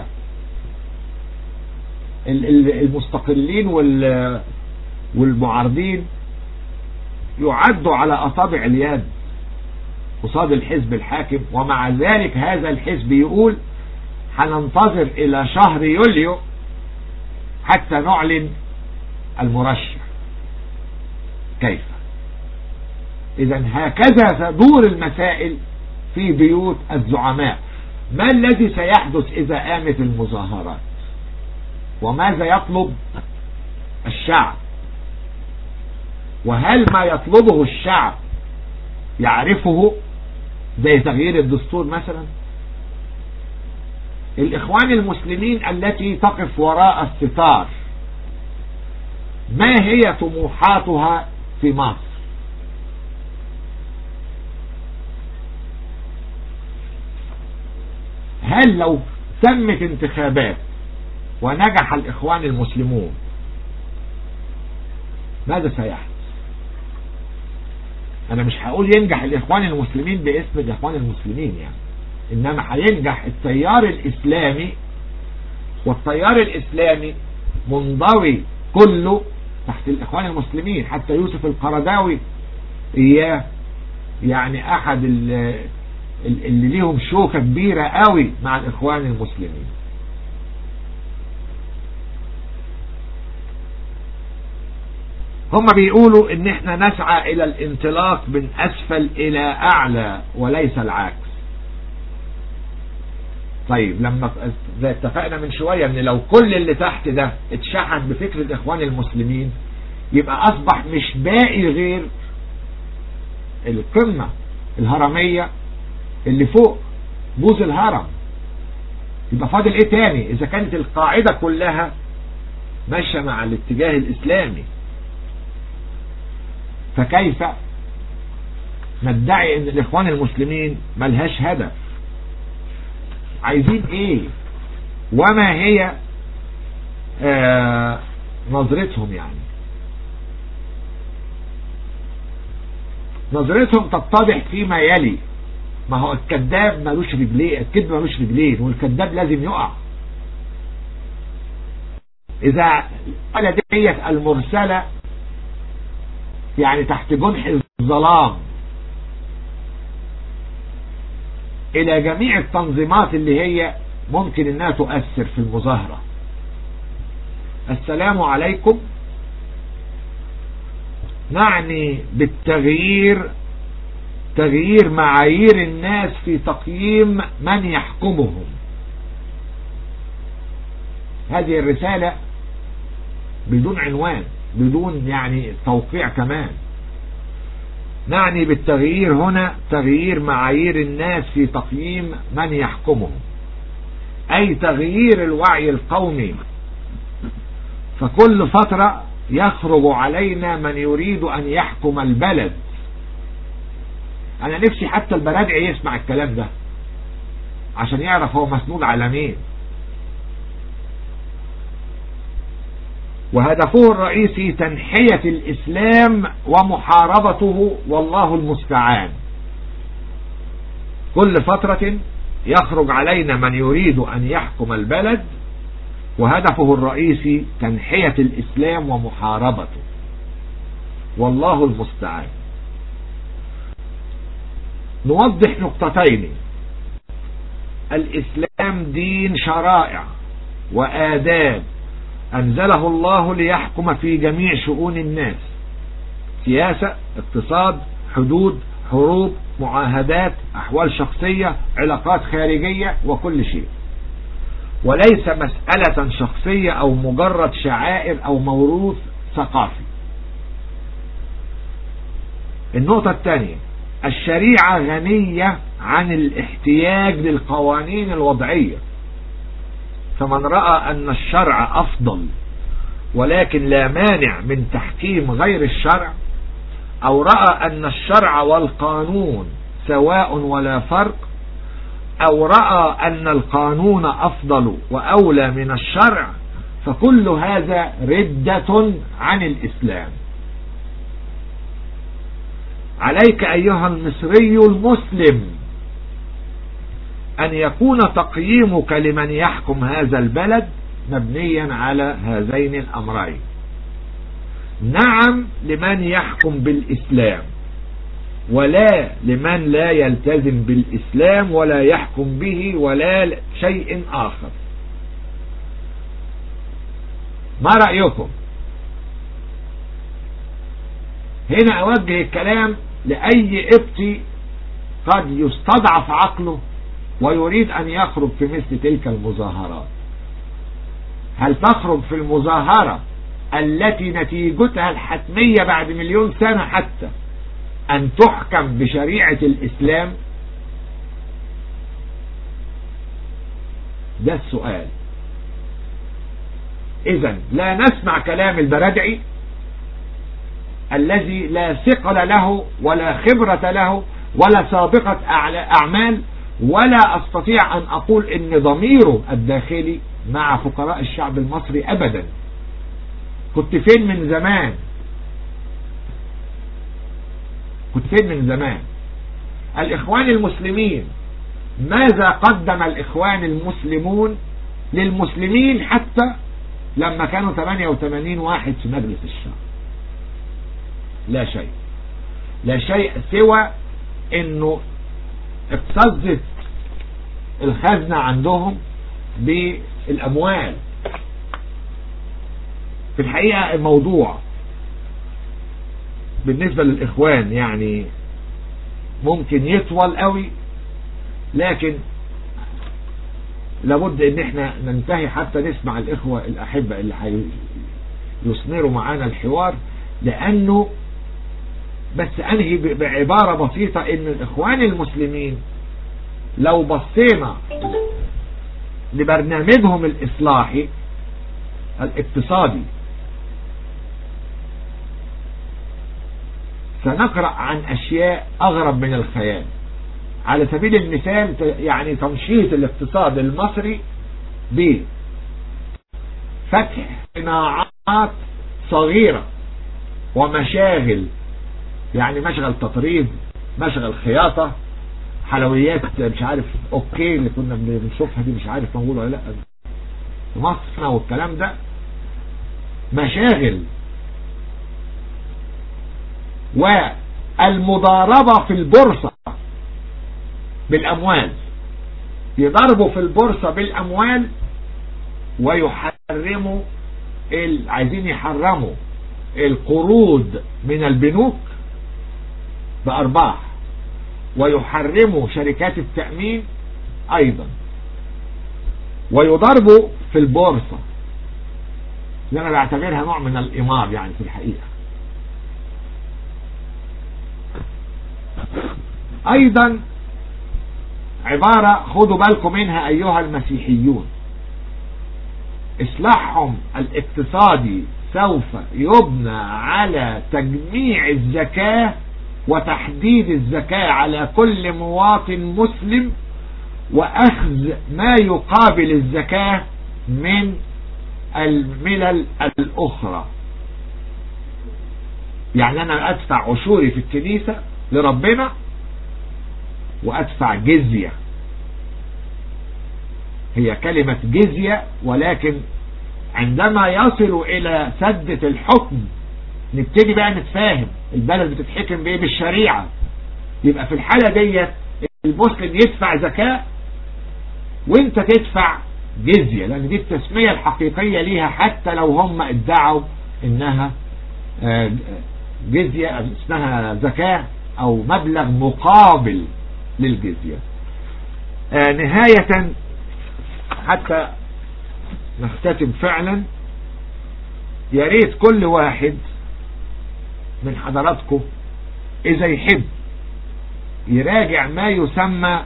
المستقلين والمعارضين يعدوا على أصابع اليد قصاد الحزب الحاكم ومع ذلك هذا الحزب يقول هننتظر إلى شهر يوليو حتى نعلن المرشح كيف إذا هكذا تدور المسائل في بيوت الزعماء ما الذي سيحدث إذا قامت المظاهرات وماذا يطلب الشعب وهل ما يطلبه الشعب يعرفه زي تغيير الدستور مثلا الإخوان المسلمين التي تقف وراء الستار ما هي طموحاتها في مصر هل لو تمت انتخابات ونجح الإخوان المسلمون ماذا سيحدث أنا مش هقول ينجح الإخوان المسلمين باسم الإخوان المسلمين يعني إنما هينجح التيار الإسلامي والتيار الإسلامي منضوي كله تحت الإخوان المسلمين حتى يوسف القرداوي إياه يعني أحد اللي ليهم شوكة كبيرة قوي مع الإخوان المسلمين هم بيقولوا ان احنا نسعى الى الانطلاق من اسفل الى اعلى وليس العكس طيب لما زي اتفقنا من شوية ان لو كل اللي تحت ده اتشحن بفكر الاخوان المسلمين يبقى اصبح مش باقي غير القمة الهرمية اللي فوق بوز الهرم يبقى فاضل ايه تاني اذا كانت القاعدة كلها ماشية مع الاتجاه الاسلامي فكيف ندعي ان الاخوان المسلمين ملهاش هدف عايزين ايه وما هي آه نظرتهم يعني نظرتهم تتضح فيما يلي ما هو الكذاب ملوش رجلين الكذب ملوش رجلين والكذاب لازم يقع اذا قال ديت المرسلة يعني تحت جنح الظلام الى جميع التنظيمات اللي هي ممكن انها تؤثر في المظاهرة السلام عليكم نعني بالتغيير تغيير معايير الناس في تقييم من يحكمهم هذه الرسالة بدون عنوان بدون يعني توقيع كمان نعني بالتغيير هنا تغيير معايير الناس في تقييم من يحكمهم أي تغيير الوعي القومي فكل فترة يخرج علينا من يريد أن يحكم البلد أنا نفسي حتى البرادعي يسمع الكلام ده عشان يعرف هو مسنود على مين وهدفه الرئيسي تنحية الإسلام ومحاربته والله المستعان كل فترة يخرج علينا من يريد أن يحكم البلد وهدفه الرئيسي تنحية الإسلام ومحاربته والله المستعان نوضح نقطتين الإسلام دين شرائع وآداب أنزله الله ليحكم في جميع شؤون الناس سياسة اقتصاد حدود حروب معاهدات أحوال شخصية علاقات خارجية وكل شيء وليس مسألة شخصية أو مجرد شعائر أو موروث ثقافي النقطة الثانية الشريعة غنية عن الاحتياج للقوانين الوضعية فمن رأى أن الشرع أفضل ولكن لا مانع من تحكيم غير الشرع أو رأى أن الشرع والقانون سواء ولا فرق أو رأى أن القانون أفضل وأولى من الشرع فكل هذا ردة عن الإسلام عليك أيها المصري المسلم أن يكون تقييمك لمن يحكم هذا البلد مبنيا على هذين الأمرين نعم لمن يحكم بالإسلام ولا لمن لا يلتزم بالإسلام ولا يحكم به ولا شيء آخر ما رأيكم هنا أوجه الكلام لأي ابتي قد يستضعف عقله ويريد أن يخرج في مثل تلك المظاهرات هل تخرج في المظاهرة التي نتيجتها الحتمية بعد مليون سنة حتى أن تحكم بشريعة الإسلام ده السؤال إذا لا نسمع كلام البردعي الذي لا ثقل له ولا خبرة له ولا سابقة أعمال ولا أستطيع أن أقول إن ضميره الداخلي مع فقراء الشعب المصري أبدا كنت فين من زمان كنت فين من زمان الإخوان المسلمين ماذا قدم الإخوان المسلمون للمسلمين حتى لما كانوا 88 واحد في مجلس الشعب لا شيء لا شيء سوى انه ابتزت الخزنة عندهم بالاموال في الحقيقة الموضوع بالنسبة للإخوان يعني ممكن يطول قوي لكن لابد ان احنا ننتهي حتى نسمع الاخوة الاحبة اللي يثمروا معانا الحوار لانه بس انهي بعبارة بسيطة ان الاخوان المسلمين لو بصينا لبرنامجهم الاصلاحي الاقتصادي سنقرأ عن أشياء أغرب من الخيال على سبيل المثال يعني تنشيط الاقتصاد المصري بفتح صناعات صغيرة ومشاغل يعني مشغل تطريز مشغل خياطة حلويات مش عارف اوكي اللي كنا بنشوفها دي مش عارف موجودة ولا لا في مصر والكلام ده مشاغل والمضاربة في البورصة بالأموال يضربوا في البورصة بالأموال ويحرموا ال... عايزين يحرموا القروض من البنوك بأرباح ويحرموا شركات التأمين أيضا ويضربوا في البورصة اللي أنا بعتبرها نوع من الإمار يعني في الحقيقة ايضا عبارة خدوا بالكم منها أيها المسيحيون إصلاحهم الاقتصادي سوف يبنى على تجميع الزكاة وتحديد الزكاة على كل مواطن مسلم وأخذ ما يقابل الزكاة من الملل الأخرى يعني أنا أدفع عشوري في الكنيسة لربنا وأدفع جزية هي كلمة جزية ولكن عندما يصل إلى سدة الحكم نبتدي بقى نتفاهم البلد بتتحكم بإيه بالشريعة يبقى في الحالة دي المسلم يدفع زكاة وانت تدفع جزية لان دي التسمية الحقيقية ليها حتى لو هم ادعوا انها جزية اسمها زكاة او مبلغ مقابل للجزية نهاية حتى نختتم فعلا يا ريت كل واحد من حضراتكم اذا يحب يراجع ما يسمى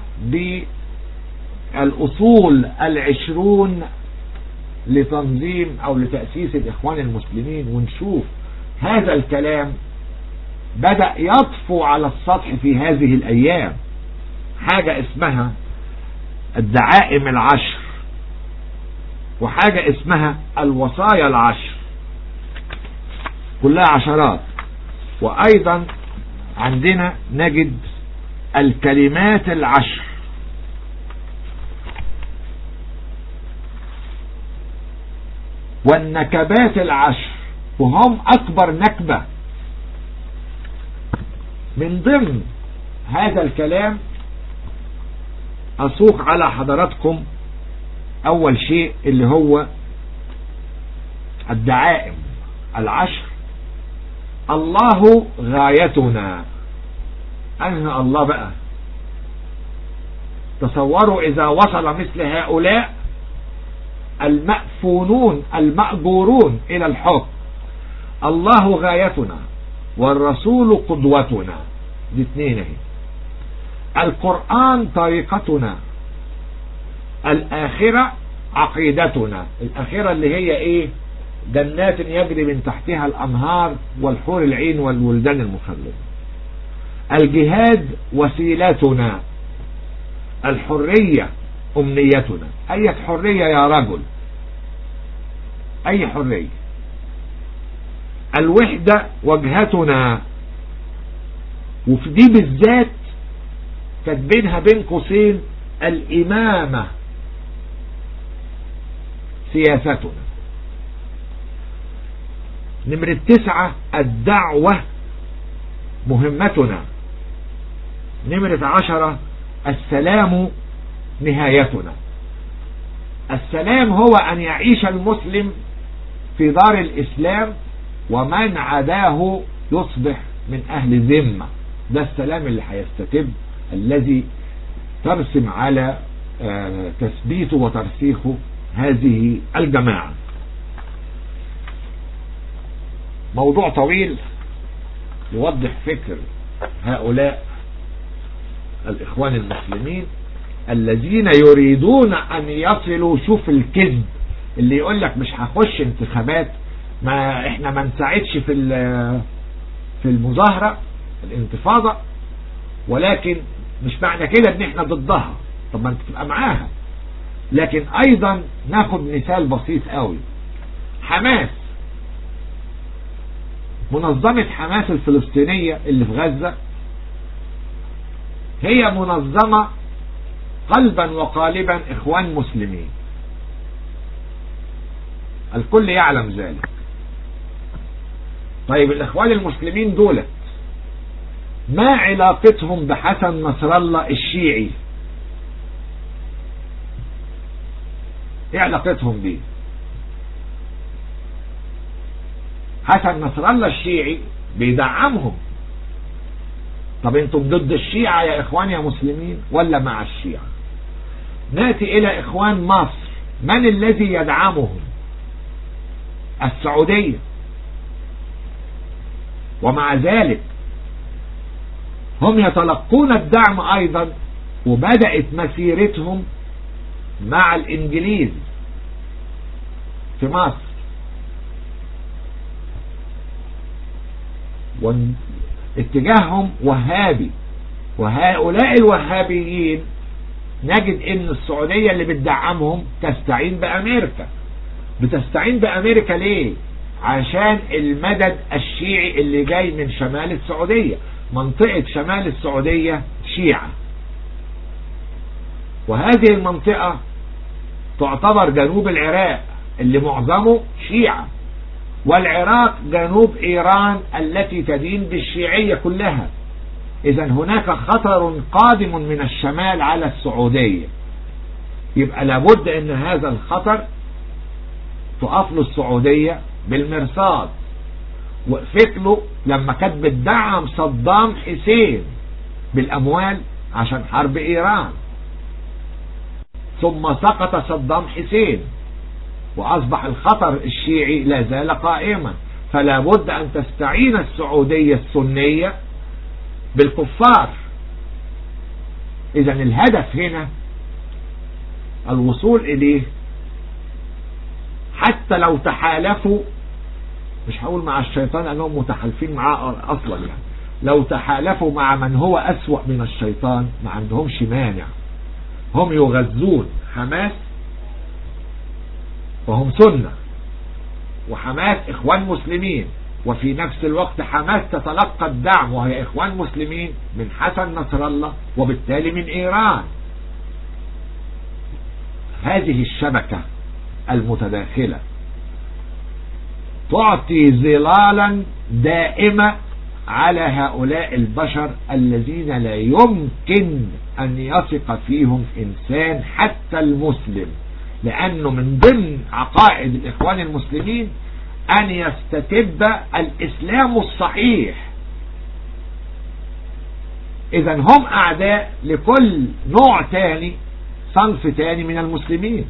بالأصول العشرون لتنظيم أو لتأسيس الإخوان المسلمين ونشوف هذا الكلام بدأ يطفو على السطح في هذه الأيام حاجة اسمها الدعائم العشر وحاجة اسمها الوصايا العشر كلها عشرات وأيضا عندنا نجد الكلمات العشر والنكبات العشر وهم أكبر نكبة من ضمن هذا الكلام أسوق على حضراتكم أول شيء اللي هو الدعائم العشر الله غايتنا أنهى الله بقى تصوروا إذا وصل مثل هؤلاء المأفونون المأجورون إلى الحكم الله غايتنا والرسول قدوتنا دي اتنين اهي القرآن طريقتنا الآخرة عقيدتنا الآخرة اللي هي ايه جنات يجري من تحتها الأنهار والحور العين والولدان المخلدة الجهاد وسيلتنا الحرية أمنيتنا أي حرية يا رجل أي حرية الوحدة وجهتنا وفي دي بالذات كاتبينها بين قوسين الإمامة سياستنا نمرة تسعة الدعوة مهمتنا نمرة عشرة السلام نهايتنا السلام هو أن يعيش المسلم في دار الإسلام ومن عداه يصبح من أهل ذمة ده السلام اللي هيستتب الذي ترسم على تثبيته وترسيخه هذه الجماعة موضوع طويل يوضح فكر هؤلاء الإخوان المسلمين الذين يريدون أن يصلوا شوف الكذب اللي يقول لك مش هخش انتخابات ما احنا ما نساعدش في في المظاهرة الانتفاضة ولكن مش معنى كده ان احنا ضدها طب ما انت تبقى معاها لكن ايضا ناخد مثال بسيط قوي حماس منظمة حماس الفلسطينية اللي في غزة هي منظمة قلبا وقالبا اخوان مسلمين الكل يعلم ذلك طيب الاخوان المسلمين دولت ما علاقتهم بحسن نصر الله الشيعي ايه علاقتهم بيه حسن نصر الله الشيعي بيدعمهم طب انتم ضد الشيعة يا اخوان يا مسلمين ولا مع الشيعة ناتي الى اخوان مصر من الذي يدعمهم السعودية ومع ذلك هم يتلقون الدعم ايضا وبدأت مسيرتهم مع الانجليز في مصر اتجاههم وهابي وهؤلاء الوهابيين نجد ان السعودية اللي بتدعمهم تستعين بامريكا بتستعين بامريكا ليه عشان المدد الشيعي اللي جاي من شمال السعودية منطقة شمال السعودية شيعة وهذه المنطقة تعتبر جنوب العراق اللي معظمه شيعة والعراق جنوب ايران التي تدين بالشيعية كلها اذا هناك خطر قادم من الشمال على السعودية يبقى لابد ان هذا الخطر تقف له السعودية بالمرصاد وقفت له لما كانت بتدعم صدام حسين بالاموال عشان حرب ايران ثم سقط صدام حسين واصبح الخطر الشيعي لا زال قائما فلا بد ان تستعين السعودية السنية بالكفار اذا الهدف هنا الوصول اليه حتى لو تحالفوا مش هقول مع الشيطان انهم متحالفين معاه اصلا يعني لو تحالفوا مع من هو اسوأ من الشيطان ما عندهمش مانع هم يغذون حماس وهم سنة وحماس اخوان مسلمين وفي نفس الوقت حماس تتلقى الدعم وهي اخوان مسلمين من حسن نصر الله وبالتالي من ايران هذه الشبكة المتداخلة تعطي ظلالا دائمة على هؤلاء البشر الذين لا يمكن أن يثق فيهم إنسان حتى المسلم لأنه من ضمن عقائد الإخوان المسلمين أن يستتب الإسلام الصحيح إذا هم أعداء لكل نوع تاني صنف تاني من المسلمين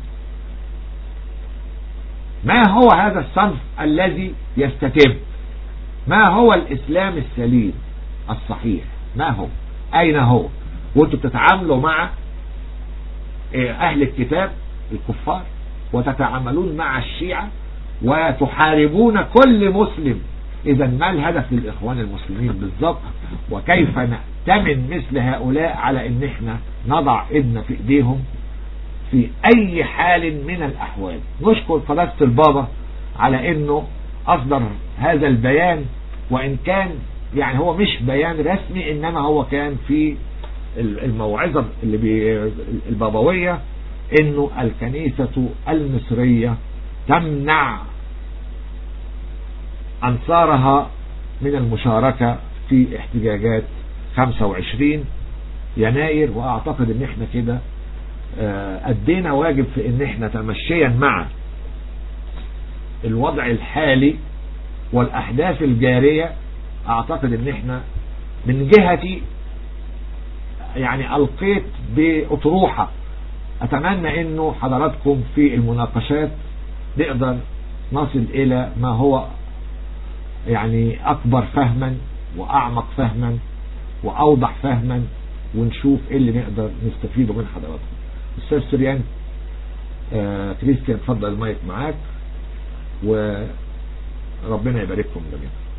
ما هو هذا الصنف الذي يستتب ما هو الإسلام السليم الصحيح ما هو أين هو وانتم بتتعاملوا مع أهل الكتاب الكفار وتتعاملون مع الشيعة وتحاربون كل مسلم اذا ما الهدف للاخوان المسلمين بالضبط وكيف نأتمن مثل هؤلاء على ان احنا نضع ايدنا في ايديهم في اي حال من الاحوال نشكر قداسة البابا على انه اصدر هذا البيان وان كان يعني هو مش بيان رسمي انما هو كان في الموعظة اللي البابوية انه الكنيسة المصرية تمنع انصارها من المشاركة في احتجاجات 25 يناير واعتقد ان احنا كده ادينا واجب في ان احنا تمشيا مع الوضع الحالي والاحداث الجارية اعتقد ان احنا من جهتي يعني القيت باطروحة اتمنى انه حضراتكم في المناقشات نقدر نصل الى ما هو يعني اكبر فهما واعمق فهما واوضح فهما ونشوف ايه اللي نقدر نستفيده من حضراتكم استاذ سريان آه كريستيان اتفضل المايك معاك وربنا يبارككم جميعا